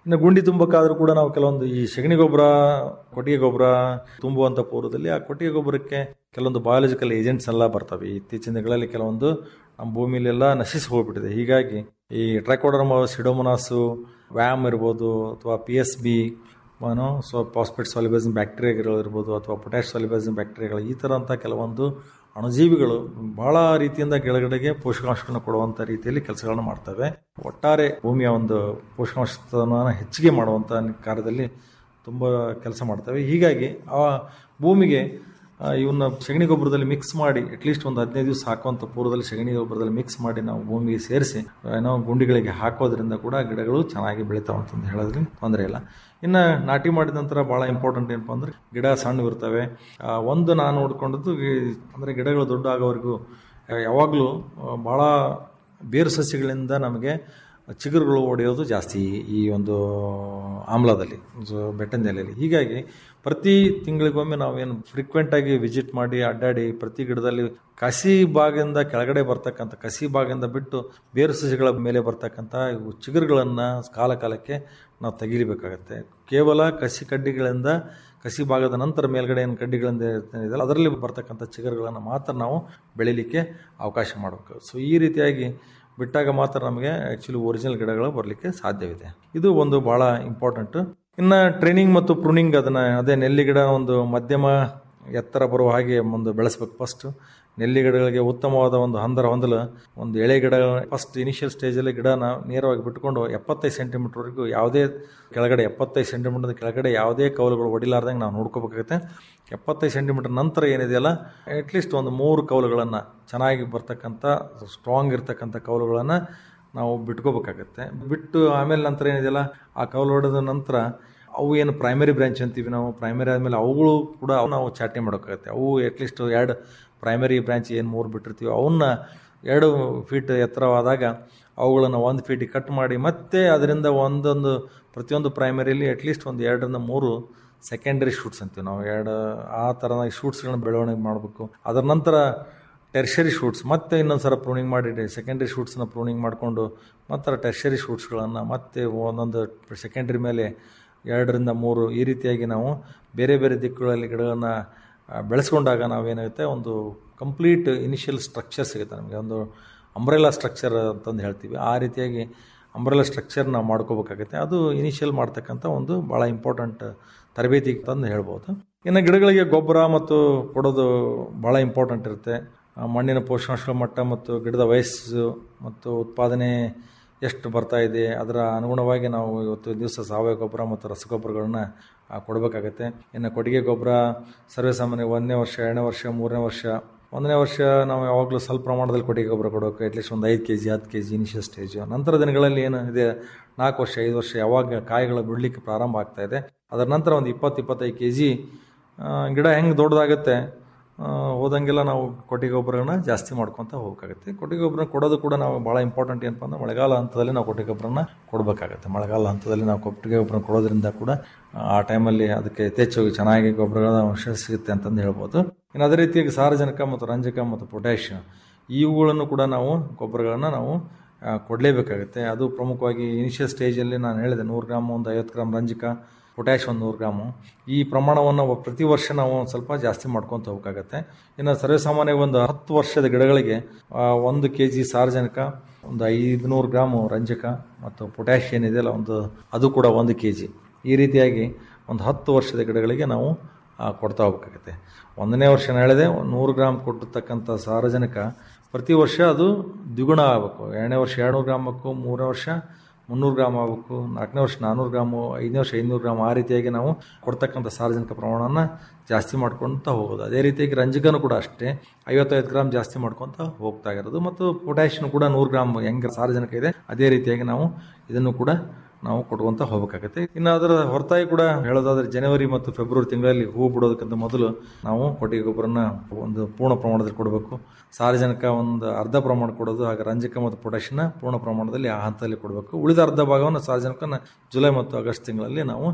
ಇನ್ನು ಗುಂಡಿ ತುಂಬಕ್ಕಾದ್ರೂ ಕೂಡ ನಾವು ಕೆಲವೊಂದು ಈ ಸಗಣಿ ಗೊಬ್ಬರ ಕೊಟ್ಟಿಗೆ ಗೊಬ್ಬರ ತುಂಬುವಂಥ ಪೂರ್ವದಲ್ಲಿ ಆ ಕೊಟ್ಟಿಗೆ ಗೊಬ್ಬರಕ್ಕೆ ಕೆಲವೊಂದು ಬಯಾಲಜಿಕಲ್ ಏಜೆಂಟ್ಸ್ ಎಲ್ಲ ಬರ್ತವೆ ಇತ್ತೀಚಿನ ದಿನಗಳಲ್ಲಿ ಕೆಲವೊಂದು ನಮ್ಮ ಭೂಮಿಲೆಲ್ಲ ನಶಿಸಿ ಹೋಗ್ಬಿಟ್ಟಿದೆ ಹೀಗಾಗಿ ಈ ಟ್ರೈಕೋಡರ್ಮ ಸಿಡೋಮೊನಾಸು ವ್ಯಾಮ್ ಇರ್ಬೋದು ಅಥವಾ ಪಿ ಎಸ್ ಬಿ ಏನೋ ಸೊ ಪಾಸ್ಪೇಟ್ ಸಾಲಿಬೈಸಿನ್ ಬ್ಯಾಕ್ಟೀರಿಯಾಗಳು ಇರ್ಬೋದು ಅಥವಾ ಪೊಟ್ಯಾಶ್ ಸಾಲಿಬೈಸಿನ್ ಬ್ಯಾಕ್ಟೀರಿಯಾಗಳು ಈ ಥರಂಥ ಕೆಲವೊಂದು ಅಣುಜೀವಿಗಳು ಬಹಳ ರೀತಿಯಿಂದ ಗಿಡಗಳಿಗೆ ಪೋಷಕಾಂಶಗಳನ್ನು ಕೊಡುವಂಥ ರೀತಿಯಲ್ಲಿ ಕೆಲಸಗಳನ್ನು ಮಾಡ್ತವೆ ಒಟ್ಟಾರೆ ಭೂಮಿಯ ಒಂದು ಪೋಷಕಾಂಶವನ್ನು ಹೆಚ್ಚಿಗೆ ಮಾಡುವಂಥ ಕಾರ್ಯದಲ್ಲಿ ತುಂಬ ಕೆಲಸ ಮಾಡ್ತವೆ ಹೀಗಾಗಿ ಆ ಭೂಮಿಗೆ ಆ, ಇವನ್ನ ಸಗಣಿ ಗೊಬ್ಬರದಲ್ಲಿ ಮಿಕ್ಸ್ ಮಾಡಿ ಅಟ್ಲೀಸ್ಟ್ ಒಂದು ಹದಿನೈದು ದಿವಸ ಹಾಕುವಂಥ ಪೂರ್ವದಲ್ಲಿ ಸಗಣಿ ಗೊಬ್ಬರದಲ್ಲಿ ಮಿಕ್ಸ್ ಮಾಡಿ ನಾವು ಭೂಮಿಗೆ ಸೇರಿಸಿ ಏನೋ ಗುಂಡಿಗಳಿಗೆ ಹಾಕೋದ್ರಿಂದ ಕೂಡ ಗಿಡಗಳು ಚೆನ್ನಾಗಿ ಬೆಳಿತಾವೆ ಅಂತಂದು ಹೇಳೋದ್ರಲ್ಲಿ ತೊಂದರೆ ಇಲ್ಲ ಇನ್ನು ನಾಟಿ ಮಾಡಿದ ನಂತರ ಭಾಳ ಇಂಪಾರ್ಟೆಂಟ್ ಏನಪ್ಪ ಅಂದ್ರೆ ಗಿಡ ಸಣ್ಣ ಇರ್ತವೆ ಆ, ಒಂದು ನಾನು ನೋಡ್ಕೊಂಡದ್ದು ಈ- ಅಂದರೆ ಗಿಡಗಳು ದೊಡ್ಡ ಆಗೋವರೆಗೂ ಯಾವಾಗಲೂ ಭಾಳ ಬೇರು ಸಸ್ಯಗಳಿಂದ ನಮಗೆ ಚಿಗುರುಗಳು ಒಡೆಯೋದು ಜಾಸ್ತಿ ಈ ಒಂದು ಆಮ್ಲದಲ್ಲಿ ಸೊ ಬೆಟ್ಟದ ನೆಲೆಯಲ್ಲಿ ಹೀಗಾಗಿ ಪ್ರತಿ ತಿಂಗಳಿಗೊಮ್ಮೆ ನಾವೇನು ಫ್ರೀಕ್ವೆಂಟಾಗಿ ವಿಸಿಟ್ ಮಾಡಿ ಅಡ್ಡಾಡಿ ಪ್ರತಿ ಗಿಡದಲ್ಲಿ ಕಸಿ ಭಾಗದಿಂದ ಕೆಳಗಡೆ ಬರ್ತಕ್ಕಂಥ ಕಸಿ ಭಾಗದಿಂದ ಬಿಟ್ಟು ಬೇರು ಸಸ್ಯಗಳ ಮೇಲೆ ಬರ್ತಕ್ಕಂಥ ಇವು ಚಿಗುರುಗಳನ್ನು ಕಾಲ ಕಾಲಕ್ಕೆ ನಾವು ತೆಗಿಲಿಬೇಕಾಗತ್ತೆ ಕೇವಲ ಕಸಿ ಕಡ್ಡಿಗಳಿಂದ ಕಸಿ ಭಾಗದ ನಂತರ ಮೇಲ್ಗಡೆ ಏನು ಕಡ್ಡಿಗಳಿಂದ ಇದೆಯಲ್ಲ ಅದರಲ್ಲಿ ಬರ್ತಕ್ಕಂಥ ಚಿಗುರುಗಳನ್ನು ಮಾತ್ರ ನಾವು ಬೆಳಿಲಿಕ್ಕೆ ಅವಕಾಶ ಮಾಡಬೇಕು ಸೊ ಈ ರೀತಿಯಾಗಿ ಬಿಟ್ಟಾಗ ಮಾತ್ರ ನಮಗೆ ಆ್ಯಕ್ಚುಲಿ ಒರಿಜಿನಲ್ ಗಿಡಗಳು ಬರಲಿಕ್ಕೆ ಸಾಧ್ಯವಿದೆ ಇದು ಒಂದು ಭಾಳ ಇಂಪಾರ್ಟೆಂಟು ಇನ್ನು ಟ್ರೈನಿಂಗ್ ಮತ್ತು ಪ್ರೂನಿಂಗ್ ಅದನ್ನು ಅದೇ ನೆಲ್ಲಿ ಗಿಡ ಒಂದು ಮಧ್ಯಮ ಎತ್ತರ ಬರುವ ಹಾಗೆ ಒಂದು ಬೆಳೆಸ್ಬೇಕು ಫಸ್ಟು ನೆಲ್ಲಿ ಗಿಡಗಳಿಗೆ ಉತ್ತಮವಾದ ಒಂದು ಹಂದರ ಹೊಂದಲು ಒಂದು ಎಳೆ ಗಿಡ ಫಸ್ಟ್ ಇನಿಷಿಯಲ್ ಸ್ಟೇಜಲ್ಲಿ ಗಿಡನ ನೇರವಾಗಿ ಬಿಟ್ಕೊಂಡು ಎಪ್ಪತ್ತೈದು ಸೆಂಟಿಮೀಟ್ರ್ವರೆಗೂ ಯಾವುದೇ ಕೆಳಗಡೆ ಎಪ್ಪತ್ತೈದು ಸೆಂಟಿಮೀಟರ್ ಕೆಳಗಡೆ ಯಾವುದೇ ಕೌಲುಗಳು ಹೊಡಿಲಾರ್ದಂಗೆ ನಾವು ನೋಡ್ಕೋಬೇಕಾಗುತ್ತೆ ಎಪ್ಪತ್ತೈದು ಸೆಂಟಿಮೀಟರ್ ನಂತರ ಏನಿದೆಯಲ್ಲ ಅಟ್ಲೀಸ್ಟ್ ಒಂದು ಮೂರು ಕೌಲುಗಳನ್ನು ಚೆನ್ನಾಗಿ ಬರ್ತಕ್ಕಂಥ ಸ್ಟ್ರಾಂಗ್ ಇರ್ತಕ್ಕಂಥ ಕೌಲುಗಳನ್ನು ನಾವು ಬಿಟ್ಕೋಬೇಕಾಗತ್ತೆ ಬಿಟ್ಟು ಆಮೇಲೆ ನಂತರ ಏನಿದೆಯಲ್ಲ ಆ ಕೌಲು ಹೊಡೆದ ನಂತರ ಅವು ಏನು ಪ್ರೈಮರಿ ಬ್ರಾಂಚ್ ಅಂತೀವಿ ನಾವು ಪ್ರೈಮರಿ ಆದಮೇಲೆ ಅವುಗಳು ಕೂಡ ಅವು ನಾವು ಚಾಟನೆ ಮಾಡೋಕ್ಕಾಗತ್ತೆ ಅವು ಅಟ್ಲೀಸ್ಟ್ ಎರಡು ಪ್ರೈಮರಿ ಬ್ರಾಂಚ್ ಏನು ಮೂರು ಬಿಟ್ಟಿರ್ತೀವಿ ಅವನ್ನ ಎರಡು ಫೀಟ್ ಎತ್ತರವಾದಾಗ ಅವುಗಳನ್ನು ಒಂದು ಫೀಟಿಗೆ ಕಟ್ ಮಾಡಿ ಮತ್ತೆ ಅದರಿಂದ ಒಂದೊಂದು ಪ್ರತಿಯೊಂದು ಪ್ರೈಮರಿಲಿ ಅಟ್ಲೀಸ್ಟ್ ಒಂದು ಎರಡರಿಂದ ಮೂರು ಸೆಕೆಂಡರಿ ಶೂಟ್ಸ್ ಅಂತೀವಿ ನಾವು ಎರಡು ಆ ಥರದ ಶೂಟ್ಸ್ಗಳನ್ನ ಬೆಳವಣಿಗೆ ಮಾಡಬೇಕು ಅದರ ನಂತರ ಟೆರ್ಷರಿ ಶೂಟ್ಸ್ ಮತ್ತೆ ಇನ್ನೊಂದು ಸಲ ಪ್ರೂನಿಂಗ್ ಮಾಡಿ ಸೆಕೆಂಡ್ರಿ ಶೂಟ್ಸ್ನ ಪ್ರೂನಿಂಗ್ ಮಾಡಿಕೊಂಡು ಮತ್ತೆ ಟೆರ್ಷರಿ ಶೂಟ್ಸ್ಗಳನ್ನು ಮತ್ತೆ ಒಂದೊಂದು ಸೆಕೆಂಡ್ರಿ ಮೇಲೆ ಎರಡರಿಂದ ಮೂರು ಈ ರೀತಿಯಾಗಿ ನಾವು ಬೇರೆ ಬೇರೆ ದಿಕ್ಕುಗಳಲ್ಲಿ ಗಿಡಗಳನ್ನು ಬೆಳೆಸ್ಕೊಂಡಾಗ ನಾವೇನಾಗುತ್ತೆ ಒಂದು ಕಂಪ್ಲೀಟ್ ಇನಿಷಿಯಲ್ ಸ್ಟ್ರಕ್ಚರ್ ಸಿಗುತ್ತೆ ನಮಗೆ ಒಂದು ಅಂಬ್ರೆಲಾ ಸ್ಟ್ರಕ್ಚರ್ ಅಂತಂದು ಹೇಳ್ತೀವಿ ಆ ರೀತಿಯಾಗಿ ಅಂಬ್ರೆಲಾ ಸ್ಟ್ರಕ್ಚರ್ ನಾವು ಮಾಡ್ಕೋಬೇಕಾಗುತ್ತೆ ಅದು ಇನಿಷಿಯಲ್ ಮಾಡ್ತಕ್ಕಂಥ ಒಂದು ಭಾಳ ಇಂಪಾರ್ಟೆಂಟ್ ತರಬೇತಿ ಅಂತಂದು ಹೇಳ್ಬೋದು ಇನ್ನು ಗಿಡಗಳಿಗೆ ಗೊಬ್ಬರ ಮತ್ತು ಕೊಡೋದು ಭಾಳ ಇಂಪಾರ್ಟೆಂಟ್ ಇರುತ್ತೆ ಆ ಮಣ್ಣಿನ ಪೋಷಕಾಂಶಗಳ ಮಟ್ಟ ಮತ್ತು ಗಿಡದ ವಯಸ್ಸು ಮತ್ತು ಉತ್ಪಾದನೆ ಎಷ್ಟು ಬರ್ತಾ ಇದೆ ಅದರ ಅನುಗುಣವಾಗಿ ನಾವು ಇವತ್ತು ದಿವಸ ಸಾವಯವ ಗೊಬ್ಬರ ಮತ್ತು ರಸಗೊಬ್ಬರಗಳನ್ನ ಆ, ಕೊಡಬೇಕಾಗತ್ತೆ ಇನ್ನು ಕೊಟ್ಟಿಗೆ ಗೊಬ್ಬರ ಸರ್ವೇ ಸಾಮಾನ್ಯ ಒಂದನೇ ವರ್ಷ ಎರಡನೇ ವರ್ಷ ಮೂರನೇ ವರ್ಷ ಒಂದನೇ ವರ್ಷ ನಾವು ಯಾವಾಗಲೂ ಸ್ವಲ್ಪ ಪ್ರಮಾಣದಲ್ಲಿ ಕೊಟ್ಟಿಗೆ ಗೊಬ್ಬರ ಕೊಡಬೇಕು ಅಟ್ಲೀಸ್ಟ್ ಒಂದು ಐದು ಕೆ ಜಿ ಹತ್ತು ಕೆ ಜಿ ಇನಿಷಿಯಲ್ ಸ್ಟೇಜು ನಂತರ ದಿನಗಳಲ್ಲಿ ಏನು ಇದೆ ನಾಲ್ಕು ವರ್ಷ ಐದು ವರ್ಷ ಯಾವಾಗ ಕಾಯಿಗಳು ಬಿಡಲಿಕ್ಕೆ ಪ್ರಾರಂಭ ಆಗ್ತಾ ಇದೆ ಅದರ ನಂತರ ಒಂದು ಇಪ್ಪತ್ತು ಇಪ್ಪತ್ತೈದು ಕೆ ಜಿ ಗಿಡ ಹೆಂಗೆ ದೊಡ್ಡದಾಗುತ್ತೆ ಆ, ಹೋದಂಗೆಲ್ಲ ನಾವು ಕೊಟ್ಟಿಗೆ ಗೊಬ್ಬರಗಳನ್ನ ಜಾಸ್ತಿ ಮಾಡ್ಕೊತ ಹೋಗಬೇಕಾಗುತ್ತೆ ಕೊಟ್ಟಿಗೆ ಗೊಬ್ಬರ ಕೊಡೋದು ಕೂಡ ನಾವು ಭಾಳ ಇಂಪಾರ್ಟೆಂಟ್ ಏನಪ್ಪ ಅಂದ್ರೆ ಮಳೆಗಾಲ ಹಂತದಲ್ಲಿ ನಾವು ಕೊಟ್ಟಿಗೆ ಗೊಬ್ಬರನ ಕೊಡಬೇಕಾಗತ್ತೆ ಮಳೆಗಾಲ ಹಂತದಲ್ಲಿ ನಾವು ಕೊಟ್ಟಿಗೆ ಗೊಬ್ಬರ ಕೊಡೋದ್ರಿಂದ ಕೂಡ ಆ ಟೈಮಲ್ಲಿ ಅದಕ್ಕೆ ಯಥೇಚ್ಛವಾಗಿ ಚೆನ್ನಾಗಿ ಗೊಬ್ಬರಗಳ ಅಂಶ ಸಿಗುತ್ತೆ ಅಂತಂದು ಹೇಳ್ಬೋದು ಇನ್ನು ಅದೇ ರೀತಿಯಾಗಿ ಸಾರಜನಕ ಮತ್ತು ರಂಜಕ ಮತ್ತು ಪೊಟ್ಯಾಷ್ ಇವುಗಳನ್ನು ಕೂಡ ನಾವು ಗೊಬ್ಬರಗಳನ್ನು ನಾವು ಆ, ಕೊಡಲೇಬೇಕಾಗುತ್ತೆ ಅದು ಪ್ರಮುಖವಾಗಿ ಇನಿಷಿಯಲ್ ಸ್ಟೇಜಲ್ಲಿ ನಾನು ಹೇಳಿದೆ ನೂರು ಗ್ರಾಮ್ ಒಂದು ಐವತ್ತು ಗ್ರಾಮ್ ರಂಜಕ ಪೊಟ್ಯಾಶ್ ಒಂದು ನೂರು ಗ್ರಾಮು ಈ ಪ್ರಮಾಣವನ್ನು ಪ್ರತಿ ವರ್ಷ ನಾವು ಒಂದು ಸ್ವಲ್ಪ ಜಾಸ್ತಿ ಮಾಡ್ಕೊತ ಹೋಗಬೇಕಾಗತ್ತೆ ಇನ್ನು ಸರ್ವೇಸಾಮಾನ್ಯ ಒಂದು ಹತ್ತು ವರ್ಷದ ಗಿಡಗಳಿಗೆ ಆ, ಒಂದು ಕೆ ಜಿ ಸಾರಜನಕ ಒಂದು ಐದುನೂರು ಗ್ರಾಮು ರಂಜಕ ಮತ್ತು ಪೊಟ್ಯಾಶ್ ಏನಿದೆಯಲ್ಲ ಒಂದು ಅದು ಕೂಡ ಒಂದು ಕೆ ಜಿ ಈ ರೀತಿಯಾಗಿ ಒಂದು ಹತ್ತು ವರ್ಷದ ಗಿಡಗಳಿಗೆ ನಾವು ಆ, ಕೊಡ್ತಾ ಹೋಗ್ಬೇಕಾಗತ್ತೆ ಒಂದನೇ ವರ್ಷ ನಾನು ಹೇಳಿದೆ ಒಂದು ನೂರು ಗ್ರಾಮ್ ಕೊಟ್ಟಿರ್ತಕ್ಕಂಥ ಸಾರಜನಕ ಪ್ರತಿ ವರ್ಷ ಅದು ದ್ವಿಗುಣ ಆಗಬೇಕು ಎರಡನೇ ವರ್ಷ ಎರಡುನೂರು ಗ್ರಾಮ್ ಆಗಬೇಕು ಮೂರನೇ ವರ್ಷ ಮುನ್ನೂರು ಗ್ರಾಮ್ ಆಗಬೇಕು ನಾಲ್ಕನೇ ವರ್ಷ ನಾನ್ನೂರು ಗ್ರಾಮು ಐದನೇ ವರ್ಷ ಐನೂರು ಗ್ರಾಮ್ ಆ ರೀತಿಯಾಗಿ ನಾವು ಕೊಡ್ತಕ್ಕಂಥ ಸಾರ್ವಜನಿಕ ಪ್ರಮಾಣವನ್ನು ಜಾಸ್ತಿ ಮಾಡ್ಕೊತ ಹೋಗೋದು ಅದೇ ರೀತಿಯಾಗಿ ರಂಜಕನೂ ಕೂಡ ಅಷ್ಟೇ ಐವತ್ತೈದು ಗ್ರಾಮ್ ಜಾಸ್ತಿ ಮಾಡ್ಕೊತ ಹೋಗ್ತಾ ಇರೋದು ಮತ್ತು ಪೊಟ್ಯಾಷಿಯಂ ಕೂಡ ನೂರು ಗ್ರಾಮ್ ಹೆಂಗೆ ಸಾರ್ವಜನಿಕ ಇದೆ ಅದೇ ರೀತಿಯಾಗಿ ನಾವು ಇದನ್ನು ಕೂಡ ನಾವು ಕೊಟ್ಕೊಂತ ಹೋಗಬೇಕಾಗತ್ತೆ ಇನ್ನು ಅದರ ಹೊರತಾಗಿ ಕೂಡ ಹೇಳೋದಾದ್ರೆ ಜನವರಿ ಮತ್ತು ಫೆಬ್ರವರಿ ತಿಂಗಳಲ್ಲಿ ಹೂ ಬಿಡೋದಕ್ಕಿಂತ ಮೊದಲು ನಾವು ಕೊಟ್ಟಿಗೆ ಗೊಬ್ಬರನ ಒಂದು ಪೂರ್ಣ ಪ್ರಮಾಣದಲ್ಲಿ ಕೊಡಬೇಕು ಸಾರಜನಕ ಒಂದು ಅರ್ಧ ಪ್ರಮಾಣ ಕೊಡೋದು ಹಾಗೆ ರಂಜಕ ಮತ್ತು ಪೊಟ್ಯಾಷಿಯನ್ನ ಪೂರ್ಣ ಪ್ರಮಾಣದಲ್ಲಿ ಆ ಹಂತದಲ್ಲಿ ಕೊಡಬೇಕು ಉಳಿದ ಅರ್ಧ ಭಾಗವನ್ನು ಸಾರಜನಕನ ಜುಲೈ ಮತ್ತು ಆಗಸ್ಟ್ ತಿಂಗಳಲ್ಲಿ ನಾವು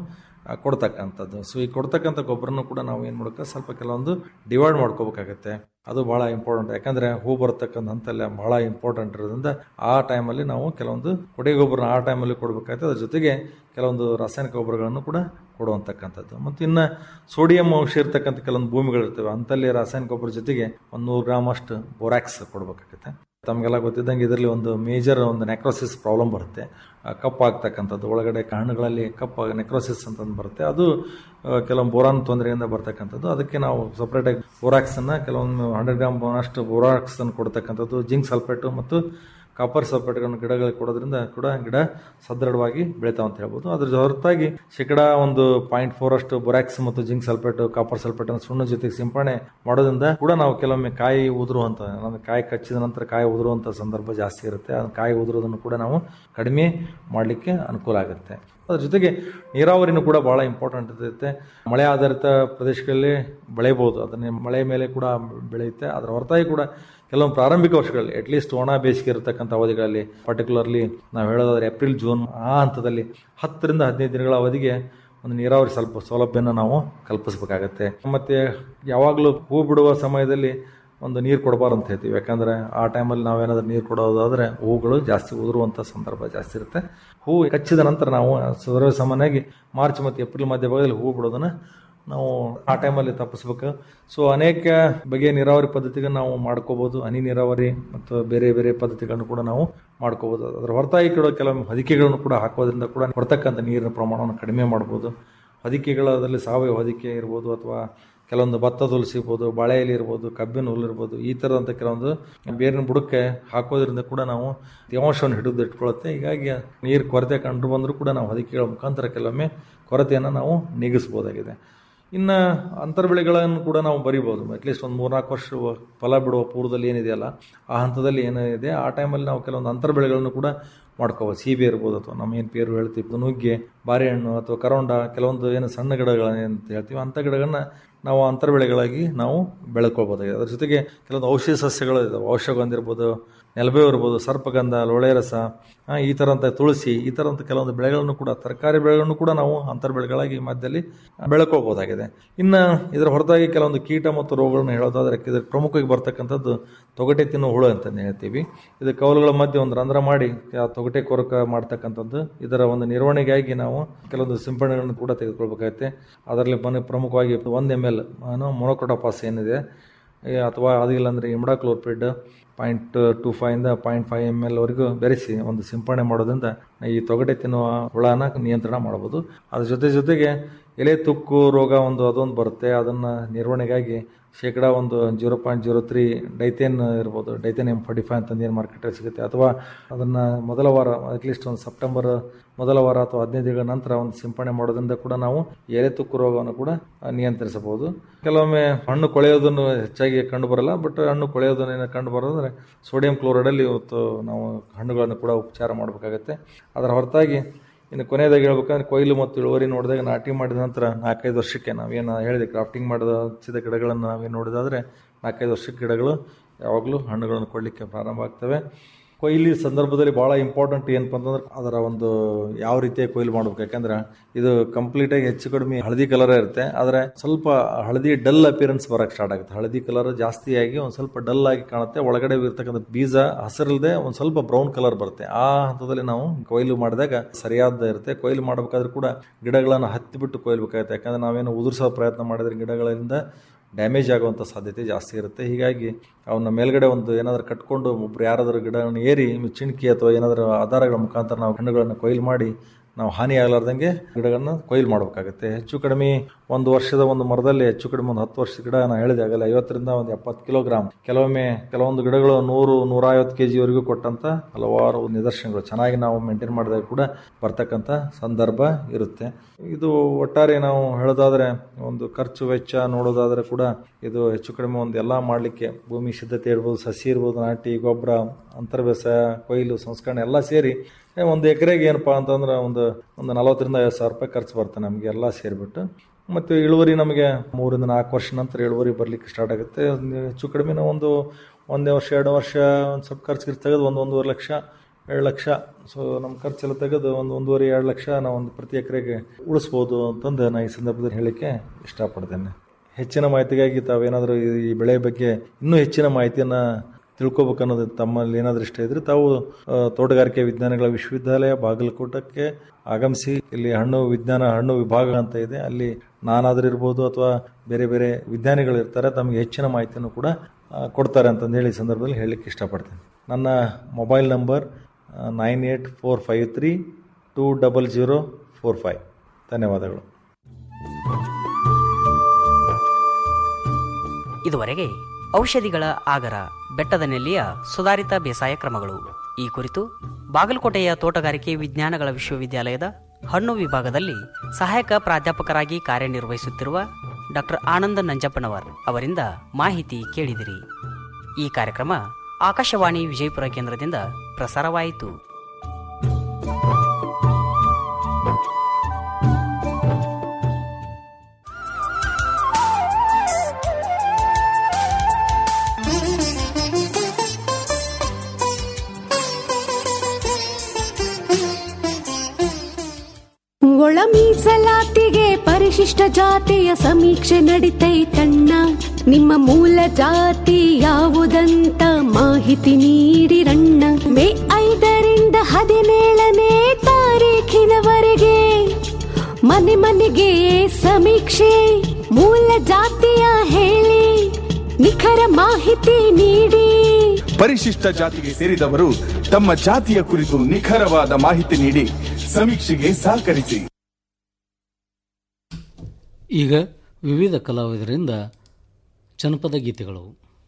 ಆ, ಕೊಡ್ತಕ್ಕಂಥದ್ದು ಸೊ ಈ ಕೊಡ್ತಕ್ಕಂಥ ಗೊಬ್ಬರನೂ ಕೂಡ ನಾವು ಏನು ಮಾಡಬೇಕು ಸ್ವಲ್ಪ ಕೆಲವೊಂದು ಡಿವೈಡ್ ಮಾಡ್ಕೋಬೇಕಾಗತ್ತೆ ಅದು ಭಾಳ ಇಂಪಾರ್ಟೆಂಟ್ ಯಾಕಂದರೆ ಹೂ ಬರ್ತಕ್ಕಂಥ ಹಂತಲ್ಲಿ ಭಾಳ ಇಂಪಾರ್ಟೆಂಟ್ ಇರೋದ್ರಿಂದ ಆ ಟೈಮಲ್ಲಿ ನಾವು ಕೆಲವೊಂದು ಕೊಡುಗೆ ಗೊಬ್ಬರನ ಆ ಟೈಮಲ್ಲಿ ಕೊಡಬೇಕಾಗುತ್ತೆ ಅದ್ರ ಜೊತೆಗೆ ಕೆಲವೊಂದು ರಾಸಾಯನಿಕ ಗೊಬ್ಬರಗಳನ್ನು ಕೂಡ ಕೊಡುವಂತಕ್ಕಂಥದ್ದು ಮತ್ತು ಇನ್ನು ಸೋಡಿಯಂ ಅಂಶ ಇರ್ತಕ್ಕಂಥ ಕೆಲವೊಂದು ಭೂಮಿಗಳಿರ್ತವೆ ಅಂಥಲ್ಲಿ ರಾಸಾಯನಿಕ ಗೊಬ್ಬರ ಜೊತೆಗೆ ಒಂದು ನೂರು ಗ್ರಾಮ್ ಅಷ್ಟು ಬೋರಾಕ್ಸ್ ಕೊಡಬೇಕಾಗುತ್ತೆ ತಮಗೆಲ್ಲ ಗೊತ್ತಿದ್ದಂಗೆ ಇದರಲ್ಲಿ ಒಂದು ಮೇಜರ್ ಒಂದು ನೆಕ್ರೋಸಿಸ್ ಪ್ರಾಬ್ಲಮ್ ಬರುತ್ತೆ ಆ, ಕಪ್ಪು ಆಗ್ತಕ್ಕಂಥದ್ದು ಒಳಗಡೆ ಹಣ್ಣುಗಳಲ್ಲಿ ಕಪ್ಪು ನೆಕ್ರೋಸಿಸ್ ಅಂತಂದು ಬರುತ್ತೆ ಅದು ಆ, ಕೆಲವೊಂದು ಬೋರಾನ್ ತೊಂದರೆಯಿಂದ ಬರ್ತಕ್ಕಂಥದ್ದು ಅದಕ್ಕೆ ನಾವು ಸಪ್ರೇಟಾಗಿ ಬೋರಾಕ್ಸನ್ನು ಕೆಲವೊಂದು ಹಂಡ್ರೆಡ್ ಗ್ರಾಮ್ ಅಷ್ಟು ಬೋರಾಕ್ಸನ್ನು ಕೊಡ್ತಕ್ಕಂಥದ್ದು ಜಿಂಕ್ ಸಲ್ಫೇಟು ಮತ್ತು ಕಾಪರ್ ಸಲ್ಫೇಟ್ಗಳನ್ನು ಗಿಡಗಳಿಗೆ ಕೊಡೋದ್ರಿಂದ ಕೂಡ ಗಿಡ ಸದೃಢವಾಗಿ ಬೆಳಿತಾವ ಅಂತ ಹೇಳ್ಬೋದು ಅದ್ರ ಹೊರತಾಗಿ ಶೇಕಡ ಒಂದು ಪಾಯಿಂಟ್ ಫೋರ್ ಅಷ್ಟು ಬೊರಾಕ್ಸ್ ಮತ್ತು ಜಿಂಕ್ ಸಲ್ಫೇಟ್ ಕಾಪರ್ ಸಲ್ಫೇಟ್ ಅನ್ನು ಸುಣ್ಣ ಜೊತೆಗೆ ಸಿಂಪಡಣೆ ಮಾಡೋದ್ರಿಂದ ಕೂಡ ನಾವು ಕೆಲವೊಮ್ಮೆ ಕಾಯಿ ಉದುರುವಂತ ಅಂದ್ರೆ ಕಾಯಿ ಕಚ್ಚಿದ ನಂತರ ಕಾಯಿ ಉದುರುವಂತ ಸಂದರ್ಭ ಜಾಸ್ತಿ ಇರುತ್ತೆ ಆ ಕಾಯಿ ಉದುರೋದನ್ನು ಕೂಡ ನಾವು ಕಡಿಮೆ ಮಾಡಲಿಕ್ಕೆ ಅನುಕೂಲ ಆಗುತ್ತೆ ಅದ್ರ ಜೊತೆಗೆ ನೀರಾವರಿನೂ ಕೂಡ ಬಹಳ ಇಂಪಾರ್ಟೆಂಟ್ ಇರುತ್ತೆ ಮಳೆ ಆಧಾರಿತ ಪ್ರದೇಶಗಳಲ್ಲಿ ಬೆಳೆಯಬಹುದು ಅದನ್ನ ಮಳೆ ಮೇಲೆ ಕೂಡ ಬೆಳೆಯುತ್ತೆ ಅದರ ಹೊರತಾಗಿ ಕೂಡ ಕೆಲವೊಂದು ಪ್ರಾರಂಭಿಕ ವರ್ಷಗಳಲ್ಲಿ ಅಟ್ಲೀಸ್ಟ್ ಒಣ ಬೇಸಿಗೆ ಇರತಕ್ಕಂಥ ಅವಧಿಗಳಲ್ಲಿ ಪರ್ಟಿಕ್ಯುಲರ್ಲಿ ನಾವು ಹೇಳೋದಾದ್ರೆ ಏಪ್ರಿಲ್ ಜೂನ್ ಆ ಹಂತದಲ್ಲಿ ಹತ್ತರಿಂದ ಹದಿನೈದು ದಿನಗಳ ಅವಧಿಗೆ ಒಂದು ನೀರಾವರಿ ಸ್ವಲ್ಪ ಸೌಲಭ್ಯನ ನಾವು ಕಲ್ಪಿಸಬೇಕಾಗತ್ತೆ ಮತ್ತೆ ಯಾವಾಗಲೂ ಹೂ ಬಿಡುವ ಸಮಯದಲ್ಲಿ ಒಂದು ನೀರು ಕೊಡಬಾರ್ದು ಅಂತ ಹೇಳ್ತೀವಿ ಯಾಕಂದ್ರೆ ಆ ಟೈಮಲ್ಲಿ ನಾವೇನಾದ್ರೂ ನೀರು ಕೊಡೋದಾದ್ರೆ ಹೂಗಳು ಜಾಸ್ತಿ ಉದುರುವಂಥ ಸಂದರ್ಭ ಜಾಸ್ತಿ ಇರುತ್ತೆ ಹೂ ಕಚ್ಚಿದ ನಂತರ ನಾವು ಸರ್ವೇ ಸಾಮಾನ್ಯವಾಗಿ ಮಾರ್ಚ್ ಮತ್ತು ಏಪ್ರಿಲ್ ಮಧ್ಯಭಾಗದಲ್ಲಿ ಹೂ ಬಿಡೋದನ್ನ ನಾವು ಆ ಟೈಮಲ್ಲಿ ತಪ್ಪಿಸ್ಬೇಕು ಸೊ ಅನೇಕ ಬಗೆಯ ನೀರಾವರಿ ಪದ್ಧತಿಗಳನ್ನ ನಾವು ಮಾಡ್ಕೋಬಹುದು ಹನಿ ನೀರಾವರಿ ಮತ್ತು ಬೇರೆ ಬೇರೆ ಪದ್ಧತಿಗಳನ್ನು ಕೂಡ ನಾವು ಮಾಡ್ಕೋಬಹುದು ಅದರ ಹೊರತಾಗಿ ಕೂಡ ಕೆಲವೊಮ್ಮೆ ಹೊದಿಕೆಗಳನ್ನು ಕೂಡ ಹಾಕೋದ್ರಿಂದ ಕೂಡ ಕೊಡ್ತಕ್ಕಂಥ ನೀರಿನ ಪ್ರಮಾಣವನ್ನು ಕಡಿಮೆ ಮಾಡ್ಬೋದು ಹೊದಿಕೆಗಳಲ್ಲಿ ಸಾವಯವ ಹೊದಿಕೆ ಇರ್ಬೋದು ಅಥವಾ ಕೆಲವೊಂದು ಭತ್ತದ ಹುಲ್ಲು ಸಿಗ್ಬೋದು ಬಾಳೆ ಎಲೆ ಇರ್ಬೋದು ಕಬ್ಬಿನ ಹುಲ್ಲು ಇರ್ಬೋದು ಈ ಥರದಂಥ ಕೆಲವೊಂದು ಬೇರಿನ ಬುಡಕ್ಕೆ ಹಾಕೋದ್ರಿಂದ ಕೂಡ ನಾವು ತೇವಾಂಶವನ್ನು ಹಿಡಿದು ಇಟ್ಕೊಳ್ಳುತ್ತೆ ಹೀಗಾಗಿ ನೀರು ಕೊರತೆ ಕಂಡು ಬಂದರೂ ಕೂಡ ನಾವು ಹೊದಿಕೆಗಳ ಮುಖಾಂತರ ಕೆಲವೊಮ್ಮೆ ಕೊರತೆಯನ್ನು ನಾವು ನೀಗಿಸ್ಬೋದಾಗಿದೆ ಇನ್ನು ಅಂತರ ಬೆಳೆಗಳನ್ನು ಕೂಡ ನಾವು ಬರಿಬೋದು ಅಟ್ಲೀಸ್ಟ್ ಒಂದು ಮೂರ್ನಾಲ್ಕು ವರ್ಷ ಫಲ ಬಿಡುವ ಪೂರ್ವದಲ್ಲಿ ಏನಿದೆಯಲ್ಲ ಆ ಹಂತದಲ್ಲಿ ಏನಿದೆ ಆ ಟೈಮಲ್ಲಿ ನಾವು ಕೆಲವೊಂದು ಅಂತರ ಬೆಳೆಗಳನ್ನು ಕೂಡ ಮಾಡ್ಕೋಬೋದು ಸೀಬೆ ಇರ್ಬೋದು ಅಥವಾ ನಮ್ಮ ಏನು ಪೇರು ಹೇಳ್ತೀವಿ ನುಗ್ಗೆ ಬಾರೆಹಣ್ಣು ಅಥವಾ ಕರೋಂಡ ಕೆಲವೊಂದು ಏನು ಸಣ್ಣ ಗಿಡಗಳನ್ನ ಅಂತ ಹೇಳ್ತೀವಿ ಅಂಥ ಗಿಡಗಳನ್ನ ನಾವು ಅಂತರ ಬೆಳೆಗಳಾಗಿ ನಾವು ಬೆಳ್ಕೊಳ್ಬೋದಾಗಿದೆ ಅದ್ರ ಜೊತೆಗೆ ಕೆಲವೊಂದು ಔಷಧಿ ಸಸ್ಯಗಳು ಇದಾವೆ ಔಷಧಗಂಧ ಇರ್ಬೋದು ನೆಲಬೇವು ಇರ್ಬೋದು ಸರ್ಪಗಂಧ ಲೋಳೆ ರಸ ಆ, ಈ ಥರಂಥ ತುಳಸಿ ಈ ಥರಂಥ ಕೆಲವೊಂದು ಬೆಳೆಗಳನ್ನು ಕೂಡ ತರಕಾರಿ ಬೆಳೆಗಳನ್ನು ಕೂಡ ನಾವು ಅಂತರ ಬೆಳೆಗಳಾಗಿ ಮಧ್ಯದಲ್ಲಿ ಬೆಳ್ಕೊಳ್ಬೋದಾಗಿದೆ ಇನ್ನು ಇದರ ಹೊರತಾಗಿ ಕೆಲವೊಂದು ಕೀಟ ಮತ್ತು ರೋಗಗಳನ್ನು ಹೇಳೋದಾದ್ರೆ ಇದಕ್ಕೆ ಪ್ರಮುಖವಾಗಿ ಬರ್ತಕ್ಕಂಥದ್ದು ತೊಗಟೆ ತಿನ್ನೋ ಹುಳು ಅಂತ ಹೇಳ್ತೀವಿ ಇದು ಕವಲುಗಳ ಮಧ್ಯೆ ಒಂದು ರಂಧ್ರ ಮಾಡಿ ಆ ತೊಗಟೆ ಕೊರಕ ಮಾಡ್ತಕ್ಕಂಥದ್ದು ಇದರ ಒಂದು ನಿರ್ವಹಣೆಗಾಗಿ ನಾವು ಕೆಲವೊಂದು ಸಿಂಪಡಣೆಗಳನ್ನು ಕೂಡ ತೆಗೆದುಕೊಳ್ಬೇಕಾಗುತ್ತೆ ಅದರಲ್ಲಿ ಮನೆ ಪ್ರಮುಖವಾಗಿ ಒಂದು ಎಮ್ ಎಲ್ ಮೊನೊಕೊಟೋಪಾಸ್ ಏನಿದೆ ಏ, ಅಥವಾ ಅದಿಲ್ಲ ಅಂದರೆ ಇಮ್ಡಾಕ್ಲೋರ್ಪಿಡ್ ಪಾಯಿಂಟ್ ಟು ಫೈವಿಂದ ಪಾಯಿಂಟ್ ಫೈವ್ ಎಮ್ ಎಲ್ ವರೆಗೂ ಬೆರೆಸಿ ಒಂದು ಸಿಂಪಡಣೆ ಮಾಡೋದ್ರಿಂದ ಈ ತೊಗಟೆ ತಿನ್ನುವ ಹುಳನ ನಿಯಂತ್ರಣ ಮಾಡ್ಬೋದು ಅದ್ರ ಜೊತೆ ಜೊತೆಗೆ ಎಲೆ ತುಕ್ಕು ರೋಗ ಒಂದು ಅದೊಂದು ಬರುತ್ತೆ ಅದನ್ನು ನಿರ್ವಹಣೆಗಾಗಿ ಶೇಕಡ ಒಂದು zero point zero three Dithane ಇರ್ಬೋದು ಡೈತೇನ್ ಎಮ್ ಫಾರ್ಟಿ ಫೈವ್ ಅಂತಂದು ಏನು ಮಾರ್ಕೆಟಲ್ಲಿ ಸಿಗುತ್ತೆ ಅಥವಾ ಅದನ್ನು ಮೊದಲ ವಾರ ಅಟ್ಲೀಸ್ಟ್ ಒಂದು ಸೆಪ್ಟೆಂಬರ್ ಮೊದಲ ವಾರ ಅಥವಾ ಹದಿನೈದು ದಿನಗಳ ನಂತರ ಒಂದು ಸಿಂಪಡಣೆ ಮಾಡೋದ್ರಿಂದ ಕೂಡ ನಾವು ಎಲೆ ತುಕ್ಕು ರೋಗವನ್ನು ಕೂಡ ನಿಯಂತ್ರಿಸಬಹುದು ಕೆಲವೊಮ್ಮೆ ಹಣ್ಣು ಕೊಳೆಯೋದನ್ನು ಹೆಚ್ಚಾಗಿ ಕಂಡು ಬರಲ್ಲ ಬಟ್ ಹಣ್ಣು ಕೊಳೆಯೋದನ್ನು ಕಂಡು ಬರೋದಂದ್ರೆ ಸೋಡಿಯಂ ಕ್ಲೋರೈಡಲ್ಲಿ ಇವತ್ತು ನಾವು ಹಣ್ಣುಗಳನ್ನು ಕೂಡ ಉಪಚಾರ ಮಾಡಬೇಕಾಗತ್ತೆ ಅದರ ಹೊರತಾಗಿ ಇನ್ನು ಕೊನೆಯದಾಗಿ ಹೇಳ್ಬೇಕಂದ್ರೆ ಕೊಯ್ಲು ಮತ್ತು ಇಳುವರಿ ನೋಡಿದಾಗ ನಾಟಿ ಮಾಡಿದ ನಂತರ ನಾಲ್ಕೈದು ವರ್ಷಕ್ಕೆ ನಾವೇನು ಹೇಳಿದೆ ಕ್ರಾಫ್ಟಿಂಗ್ ಮಾಡಿದ ಹಚ್ಚಿದ ಗಿಡಗಳನ್ನು ನಾವೇನು ನೋಡಿದಾದ್ರೆ ನಾಲ್ಕೈದು ವರ್ಷಕ್ಕೆ ಗಿಡಗಳು ಯಾವಾಗಲೂ ಹಣ್ಣುಗಳನ್ನು ಕೊಡಲಿಕ್ಕೆ ಪ್ರಾರಂಭ ಆಗ್ತವೆ ಕೊಯ್ಲಿ ಸಂದರ್ಭದಲ್ಲಿ ಭಾಳ ಇಂಪಾರ್ಟೆಂಟ್ ಏನಪ್ಪ ಅಂತಂದ್ರೆ ಅದರ ಒಂದು ಯಾವ ರೀತಿಯಾಗಿ ಕೊಯ್ಲು ಮಾಡ್ಬೇಕು ಯಾಕಂದ್ರೆ ಇದು ಕಂಪ್ಲೀಟಾಗಿ ಹೆಚ್ಚು ಕಡಿಮೆ ಹಳದಿ ಕಲರ್ ಇರುತ್ತೆ ಆದರೆ ಸ್ವಲ್ಪ ಹಳದಿ ಡಲ್ ಅಪಿಯರೆನ್ಸ್ ಬರಕ್ಕೆ ಸ್ಟಾರ್ಟ್ ಆಗುತ್ತೆ ಹಳದಿ ಕಲರ್ ಜಾಸ್ತಿಯಾಗಿ ಒಂದು ಸ್ವಲ್ಪ ಡಲ್ ಆಗಿ ಕಾಣುತ್ತೆ ಒಳಗಡೆ ಇರ್ತಕ್ಕಂಥ ಬೀಜ ಹಸಿರಿಲ್ಲದೆ ಒಂದು ಸ್ವಲ್ಪ ಬ್ರೌನ್ ಕಲರ್ ಬರುತ್ತೆ ಆ ಹಂತದಲ್ಲಿ ನಾವು ಕೊಯ್ಲು ಮಾಡಿದಾಗ ಸರಿಯಾದ ಇರುತ್ತೆ ಕೊಯ್ಲು ಮಾಡಬೇಕಾದ್ರೂ ಕೂಡ ಗಿಡಗಳನ್ನು ಹತ್ತಿ ಬಿಟ್ಟು ಕೊಯ್ಲ್ಬೇಕಾಗುತ್ತೆ ಯಾಕಂದ್ರೆ ನಾವೇನು ಉದುರಿಸೋ ಪ್ರಯತ್ನ ಮಾಡಿದ್ರೆ ಗಿಡಗಳಿಂದ ಡ್ಯಾಮೇಜ್ ಆಗುವಂಥ ಸಾಧ್ಯತೆ ಜಾಸ್ತಿ ಇರುತ್ತೆ ಹೀಗಾಗಿ ಅವನ್ನ ಮೇಲ್ಗಡೆ ಒಂದು ಏನಾದರೂ ಕಟ್ಕೊಂಡು ಒಬ್ರು ಯಾರಾದರೂ ಗಿಡಗಳನ್ನು ಏರಿ ಚಿಣಕಿ ಅಥವಾ ಏನಾದರೂ ಆಧಾರಗಳ ಮುಖಾಂತರ ನಾವು ಹಣ್ಣುಗಳನ್ನು ಕೊಯ್ಲು ಮಾಡಿ ನಾವು ಹಾನಿ ಆಗಲಾರ್ದಂಗೆ ಗಿಡಗಳನ್ನ ಕೊಯ್ಲು ಮಾಡಬೇಕಾಗುತ್ತೆ ಹೆಚ್ಚು ಕಡಿಮೆ ಒಂದು ವರ್ಷದ ಒಂದು ಮರದಲ್ಲಿ ಹೆಚ್ಚು ಕಡಿಮೆ ಒಂದು ಹತ್ತು ವರ್ಷದ ಗಿಡ ನಾನು ಹೇಳಿದೆ ಆಗಲ್ಲ ಐವತ್ತರಿಂದ ಒಂದು ಎಪ್ಪತ್ತು ಕಿಲೋಗ್ರಾಮ್ ಕೆಲವೊಮ್ಮೆ ಕೆಲವೊಂದು ಗಿಡಗಳು ನೂರು ನೂರೈವತ್ತು ಕೆ ಜಿವರೆಗೂ ಕೊಟ್ಟಂತ ಹಲವಾರು ನಿದರ್ಶನಗಳು ಚೆನ್ನಾಗಿ ನಾವು ಮೇಂಟೈನ್ ಮಾಡಿದಾಗ ಕೂಡ ಬರ್ತಕ್ಕಂಥ ಸಂದರ್ಭ ಇರುತ್ತೆ ಇದು ಒಟ್ಟಾರೆ ನಾವು ಹೇಳೋದಾದ್ರೆ ಒಂದು ಖರ್ಚು ವೆಚ್ಚ ನೋಡೋದಾದ್ರೆ ಕೂಡ ಇದು ಹೆಚ್ಚು ಕಡಿಮೆ ಒಂದು ಎಲ್ಲ ಮಾಡಲಿಕ್ಕೆ ಭೂಮಿ ಸಿದ್ಧತೆ ಇರ್ಬೋದು ಸಸಿ ಇರ್ಬೋದು ನಾಟಿ ಗೊಬ್ಬರ ಅಂತರ ಬೇಸಾಯ ಕೊಯ್ಲು ಸಂಸ್ಕರಣೆ ಎಲ್ಲ ಸೇರಿ ಏ, ಒಂದು ಎಕರೆಗೆ ಏನಪ್ಪಾ ಅಂತಂದ್ರೆ ಒಂದು ಒಂದು ನಲವತ್ತರಿಂದ ಐವತ್ತು ಸಾವಿರ ರೂಪಾಯಿ ಖರ್ಚು ಬರುತ್ತೆ ನಮಗೆ ಎಲ್ಲ ಸೇರಿಬಿಟ್ಟು ಮತ್ತು ಇಳುವರಿ ನಮಗೆ ಮೂರಿಂದ ನಾಲ್ಕು ವರ್ಷ ನಂತರ ಇಳುವರಿ ಬರಲಿಕ್ಕೆ ಸ್ಟಾರ್ಟ್ ಆಗುತ್ತೆ ಒಂದು ಹೆಚ್ಚು ಕಡಿಮೆ ನಾವು ಒಂದು ಒಂದೇ ವರ್ಷ ಎರಡು ವರ್ಷ ಒಂದು ಸ್ವಲ್ಪ ಖರ್ಚು ಗಿರ್ಚು ತೆಗೆದು ಒಂದು ಒಂದೂವರೆ ಲಕ್ಷ ಎರಡು ಲಕ್ಷ ಸೊ ನಮ್ಮ ಖರ್ಚೆಲ್ಲ ತೆಗೆದು ಒಂದು ಒಂದೂವರೆ ಎರಡು ಲಕ್ಷ ನಾವು ಒಂದು ಪ್ರತಿ ಎಕರೆಗೆ ಉಳಿಸ್ಬೋದು ಅಂತಂದು ನಾನು ಈ ಸಂದರ್ಭದಲ್ಲಿ ಹೇಳಲಿಕ್ಕೆ ಇಷ್ಟಪಡ್ತೇನೆ ಹೆಚ್ಚಿನ ಮಾಹಿತಿಗಾಗಿ ತಾವೇನಾದರೂ ಈ ಬೆಳೆ ಬಗ್ಗೆ ಇನ್ನೂ ಹೆಚ್ಚಿನ ಮಾಹಿತಿಯನ್ನು ತಿಳ್ಕೊಬೇಕು ಅನ್ನೋದು ತಮ್ಮಲ್ಲಿ ಏನಾದರೂ ಇಷ್ಟ ಇದ್ರೆ ತಾವು ಆ, ತೋಟಗಾರಿಕೆ ವಿಜ್ಞಾನಗಳ ವಿಶ್ವವಿದ್ಯಾಲಯ ಬಾಗಲಕೋಟಕ್ಕೆ ಆಗಮಿಸಿ ಇಲ್ಲಿ ಹಣ್ಣು ವಿಜ್ಞಾನ ಹಣ್ಣು ವಿಭಾಗ ಅಂತ ಇದೆ ಅಲ್ಲಿ ನಾನಾದರೂ ಇರ್ಬೋದು ಅಥವಾ ಬೇರೆ ಬೇರೆ ವಿಜ್ಞಾನಿಗಳು ಇರ್ತಾರೆ ತಮಗೆ ಹೆಚ್ಚಿನ ಮಾಹಿತಿಯನ್ನು ಕೂಡ ಆ, ಕೊಡ್ತಾರೆ ಅಂತಂದು ಹೇಳಿ ಈ ಸಂದರ್ಭದಲ್ಲಿ ಹೇಳಲಿಕ್ಕೆ ಇಷ್ಟಪಡ್ತೇನೆ ನನ್ನ mobile number nine eight four five three two double zero four five ಧನ್ಯವಾದಗಳು ಇದುವರೆಗೆ ಔಷಧಿಗಳ ಆಗರ ಬೆಟ್ಟದ ನೆಲ್ಲಿಯ ಸುಧಾರಿತ ಬೇಸಾಯ ಕ್ರಮಗಳು ಈ ಕುರಿತು ಬಾಗಲಕೋಟೆಯ ತೋಟಗಾರಿಕೆ ವಿಜ್ಞಾನಗಳ ವಿಶ್ವವಿದ್ಯಾಲಯದ ಹಣ್ಣು ವಿಭಾಗದಲ್ಲಿ ಸಹಾಯಕ ಪ್ರಾಧ್ಯಾಪಕರಾಗಿ ಕಾರ್ಯನಿರ್ವಹಿಸುತ್ತಿರುವ ಡಾಕ್ಟರ್ ಆನಂದ ನಂಜಪ್ಪನವರ್ ಅವರಿಂದ ಮಾಹಿತಿ ಕೇಳಿದಿರಿ ಈ ಕಾರ್ಯಕ್ರಮ ಆಕಾಶವಾಣಿ ವಿಜಯಪುರ ಕೇಂದ್ರದಿಂದ ಪ್ರಸಾರವಾಯಿತು ಒಳ ಮೀಸಲಾತಿಗೆ ಪರಿಶಿಷ್ಟ ಜಾತಿಯ ಸಮೀಕ್ಷೆ ನಡಿತೈತಣ್ಣ ನಿಮ್ಮ ಮೂಲ ಜಾತಿ ಯಾವುದಂತ ಮಾಹಿತಿ ನೀಡಿರಣ್ಣ ಮೇ ಐದರಿಂದ ಹದಿನೇಳನೇ ತಾರೀಖಿನವರೆಗೆ ಮನೆ ಮನೆಗೆ ಸಮೀಕ್ಷೆ ಮೂಲ ಜಾತಿಯ ಹೇಳಿ ನಿಖರ ಮಾಹಿತಿ ನೀಡಿ ಪರಿಶಿಷ್ಟ ಜಾತಿಗೆ ಸೇರಿದವರು ತಮ್ಮ ಜಾತಿಯ ಕುರಿತು ನಿಖರವಾದ ಮಾಹಿತಿ ನೀಡಿ ಸಮೀಕ್ಷೆಗೆ ಸಹಕರಿಸಿ ಈಗ ವಿವಿಧ ಕಲಾವಿದರಿಂದ ಜನಪದ ಗೀತೆಗಳು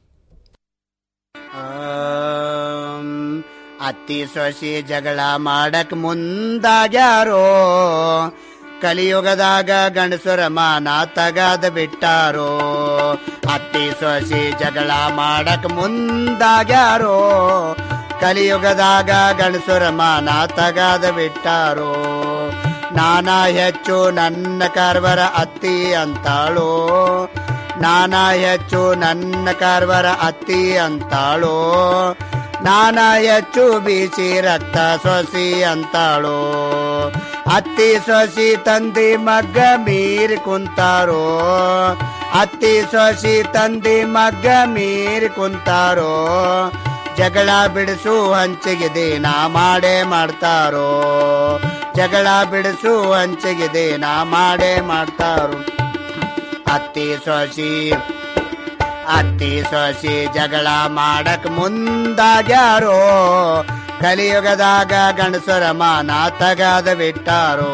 ಅತ್ತಿ ಸೊಸಿ ಜಗಳ ಮಾಡಕ್ ಮುಂದಾಗ್ಯಾರೋ ಕಲಿಯುಗದಾಗ ಗಂಡಸರ ಮಾನ ತಗದ ಬಿಟ್ಟಾರೋ ಅತ್ತಿ ಸೊಸಿ ಜಗಳ ಮಾಡಕ್ ಮುಂದಾಗ್ಯಾರೋ ಕಲಿಯುಗದಾಗ ಗಂಡಸರ ಮಾನ ತಗದ ಬಿಟ್ಟಾರೋ ನಾನಾ ಹೆಚ್ಚು ನನ್ನ ಕಾರ್ವರ ಅತ್ತಿ ಅಂತಾಳೋ ನಾನಾ ಹೆಚ್ಚು ನನ್ನ ಕಾರ್ವರ ಅತ್ತಿ ಅಂತಾಳೋ ನಾನಾ ಹೆಚ್ಚು ಬೀಸಿ ರಕ್ತ ಸೊಸಿ ಅಂತಾಳೋ ಅತ್ತಿ ಸೊಸಿ ತಂದಿ ಮಗ್ಗ ಮೀರಿ ಕುಂತಾರೋ ಅತ್ತಿ ಸೊಸಿ ತಂದಿ ಮಗ್ಗ ಮೀರಿ ಕುಂತಾರೋ ಜಗಳ ಬಿಡಿಸು ಹಂಚಿಗೆ ದಿನ ಮಾಡೇ ಮಾಡ್ತಾರೋ ಜಗಳ ಬಿಡಿಸು ಹಂಚಿಗೆ ದಿನ ಮಾಡೇ ಮಾಡ್ತಾರೋ ಅತ್ತಿ ಸೊಸಿ ಅತ್ತಿ ಸೊಸಿ ಜಗಳ ಮಾಡಕ್ ಮುಂದಾಗ್ಯಾರೋ ಕಲಿಯುಗದಾಗ ಗಂಡಸರ ಮಾನ ತಗದ ಬಿಟ್ಟಾರೋ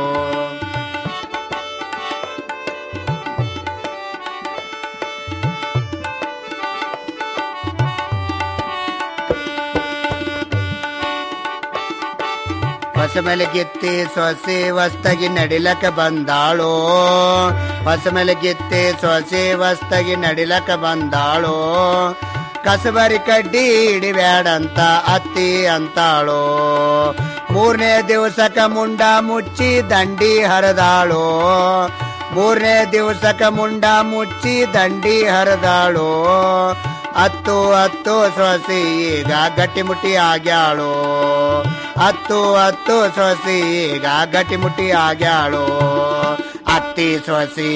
ಹೊಸಮೆಲೆ ಗಿತ್ತಿ ಸೊಸೆ ವಸ್ತಗಿ ನಡಿಲಕ ಬಂದಾಳೋ ಹೊಸಮೆಲೆ ಗಿತ್ತಿ ಸೊಸೆ ವಸ್ತಗಿ ನಡಿಲಕ ಬಂದಾಳೋ ಕಸಬರಿ ಕಡ್ಡಿ ಹಿಡಿಬ್ಯಾಡಂತ ಅತ್ತಿ ಅಂತಾಳೋ ಮೂರನೇ ದಿವಸಕ ಮುಂಡ ಮುಚ್ಚಿ ದಂಡಿ ಹರದಾಳೋ ಮೂರನೇ ದಿವಸಕ ಮುಂಡ ಮುಚ್ಚಿ ದಂಡಿ ಹರದಾಳೋ ಹತ್ತು ಹತ್ತು ಸೊಸಿ ಈಗ ಗಟ್ಟಿಮುಟ್ಟಿ ಆಗ್ಯಾಳೋ ಹತ್ತು ಹತ್ತು ಸೊಸಿ ಈಗ ಗಟ್ಟಿಮುಟ್ಟಿ ಆಗ್ಯಾಳೋ ಅತ್ತಿ ಸೊಸಿ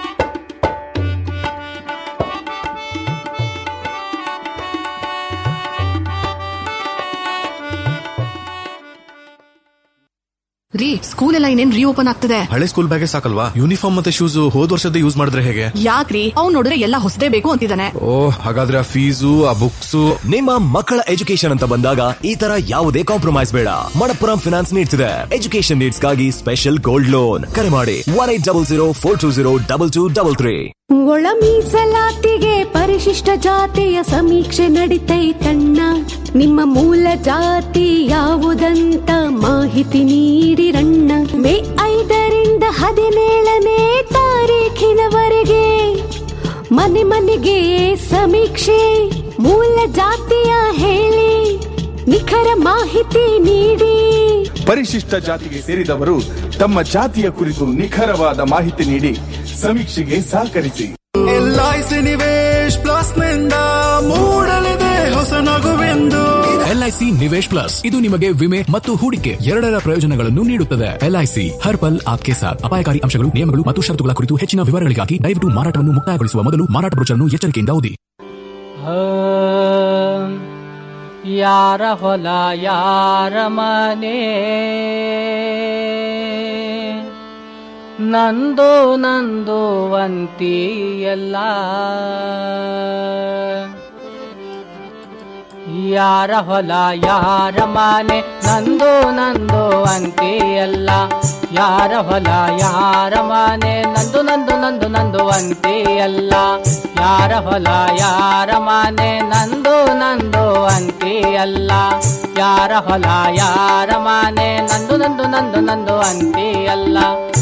ರೀ ಸ್ಕೂಲ್ ಎಲ್ಲ ಇನ್ನೇನ್ ರೀಓಪನ್ ಆಗ್ತದೆ ಹಳೆ ಸ್ಕೂಲ್ ಬ್ಯಾಗೆ ಸಾಕಲ್ವಾ ಯೂನಿಫಾರ್ಮ್ ಮತ್ತೆ ಶೂಸ್ ಹೋದ್ ವರ್ಷದ ಯೂಸ್ ಮಾಡಿದ್ರೆ ಹೇಗೆ ಯಾಕ್ರಿ ಅವ್ನ್ ನೋಡಿದ್ರೆ ಎಲ್ಲ ಹೊಸದೇ ಬೇಕು ಅಂತಿದ್ದಾನೆ ಓ ಹಾಗಾದ್ರೆ ಆ ಫೀಸು ಆ ಬುಕ್ಸು ನಿಮ್ಮ ಮಕ್ಕಳ ಎಜುಕೇಶನ್ ಅಂತ ಬಂದಾಗ ಈ ತರ ಯಾವುದೇ ಕಾಂಪ್ರಮೈಸ್ ಬೇಡ ಮಣಪ್ಪುರಂ ಫಿನಾನ್ಸ್ ನೀಡ್ತಿದೆ ಎಜುಕೇಶನ್ ನೀಡ್ಸ್ಗಾಗಿ ಸ್ಪೆಷಲ್ ಗೋಲ್ಡ್ ಲೋನ್ ಕರೆ ಮಾಡಿ one eight double zero four two zero double two double three ಒಳ ಮೀಸಲಾತಿಗೆ ಪರಿಶಿಷ್ಟ ಜಾತಿಯ ಸಮೀಕ್ಷೆ ನಡಿತೈತಣ್ಣ ನಿಮ್ಮ ಮೂಲ ಜಾತಿ ಯಾವುದಂತ ಮಾಹಿತಿ ನೀಡಿರಣ್ಣ ಮೇ ಐದರಿಂದ ಹದಿನೇಳನೇ ತಾರೀಖಿನವರೆಗೆ ಮನೆ ಮನೆಗೆ ಸಮೀಕ್ಷೆ ಮೂಲ ಜಾತಿಯ ಹೇಳಿ ನಿಖರ ಮಾಹಿತಿ ನೀಡಿ ಪರಿಶಿಷ್ಟ ಜಾತಿಗೆ ಸೇರಿದವರು ತಮ್ಮ ಜಾತಿಯ ಕುರಿತು ನಿಖರವಾದ ಮಾಹಿತಿ ನೀಡಿ ಸಮೀಕ್ಷೆಗೆ ಸಹಕರಿಸಿ ಎಲ್ಐಸಿ ನಿವೇಶ್ ಪ್ಲಸ್ ನಿಂದ ಮೂಡಲಿದೆ ಹೊಸ ನಗುವೆಂದು ಎಲ್ಐಸಿ ನಿವೇಶ್ ಪ್ಲಸ್ ಇದು ನಿಮಗೆ ವಿಮೆ ಮತ್ತು ಹೂಡಿಕೆ ಎರಡರ ಪ್ರಯೋಜನಗಳನ್ನು ನೀಡುತ್ತದೆ ಎಲ್ಐಸಿ ಹರ್ ಪಲ್ ಆಪ್ಕೆ ಸಾಥ್ ಅಪಾಯಕಾರಿ ಅಂಶಗಳು ನಿಯಮಗಳು ಮತ್ತು ಷರತ್ತುಗಳ ಕುರಿತು ಹೆಚ್ಚಿನ ವಿವರಗಳಿಗಾಗಿ ದಯವಿಟ್ಟು ಮಾರಾಟವನ್ನು ಮುಕ್ತಾಯಗೊಳಿಸುವ ಮೊದಲು ಮಾರಾಟ ಬ್ರೋಚರ್ನ್ನು ಎಚ್ಚರಿಕೆಯಿಂದ ಓದಿ ಯಾರ ಹೊಲ ಯಾರ ಮನೆ ನಂದು ನಂದು ಅಂತಿ ಎಲ್ಲ ಯಾರ ಹೊಲ ಯಾರ ಮನೆ ನಂದು ನಂದು ಅಂತಿ ಎಲ್ಲ ಯಾರ ಹೊಲ ಯಾರ ಮನೆ ನಂದು ನಂದು ನಂದು ನಂದು ಅಂತಿ ಎಲ್ಲ ಯಾರ ಹೊಲ ಯಾರ ಮನೆ ನಂದು ನಂದು ಅಂತಿ ಎಲ್ಲ ಯಾರ ಹೊಲ ಯಾರ ಮನೆ ನಂದು ನಂದು ನಂದು ನಂದು ಅಂತಿ ಎಲ್ಲ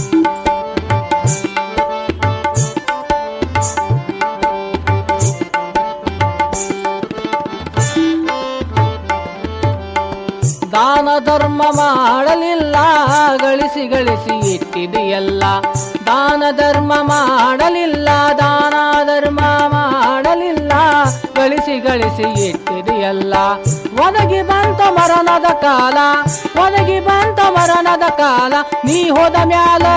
ದಾನ ಧರ್ಮ ಮಾಡಲಿಲ್ಲ ಗಳಿಸಿ ಗಳಿಸಿ ಇಟ್ಟಿದೆಯಲ್ಲ ದಾನ ಧರ್ಮ ಮಾಡಲಿಲ್ಲ ದಾನ ಧರ್ಮ ಮಾಡಲಿಲ್ಲ ಗಳಿಸಿ ಗಳಿಸಿ ಇಟ್ಟಿದೆಯಲ್ಲ ಒದಗಿ ಬಂತ ಮರಣದ ಕಾಲ ಒದಗಿ ಬಂತ ಮರಣದ ಕಾಲ ನೀ ಹೋದ ಮ್ಯಾಲ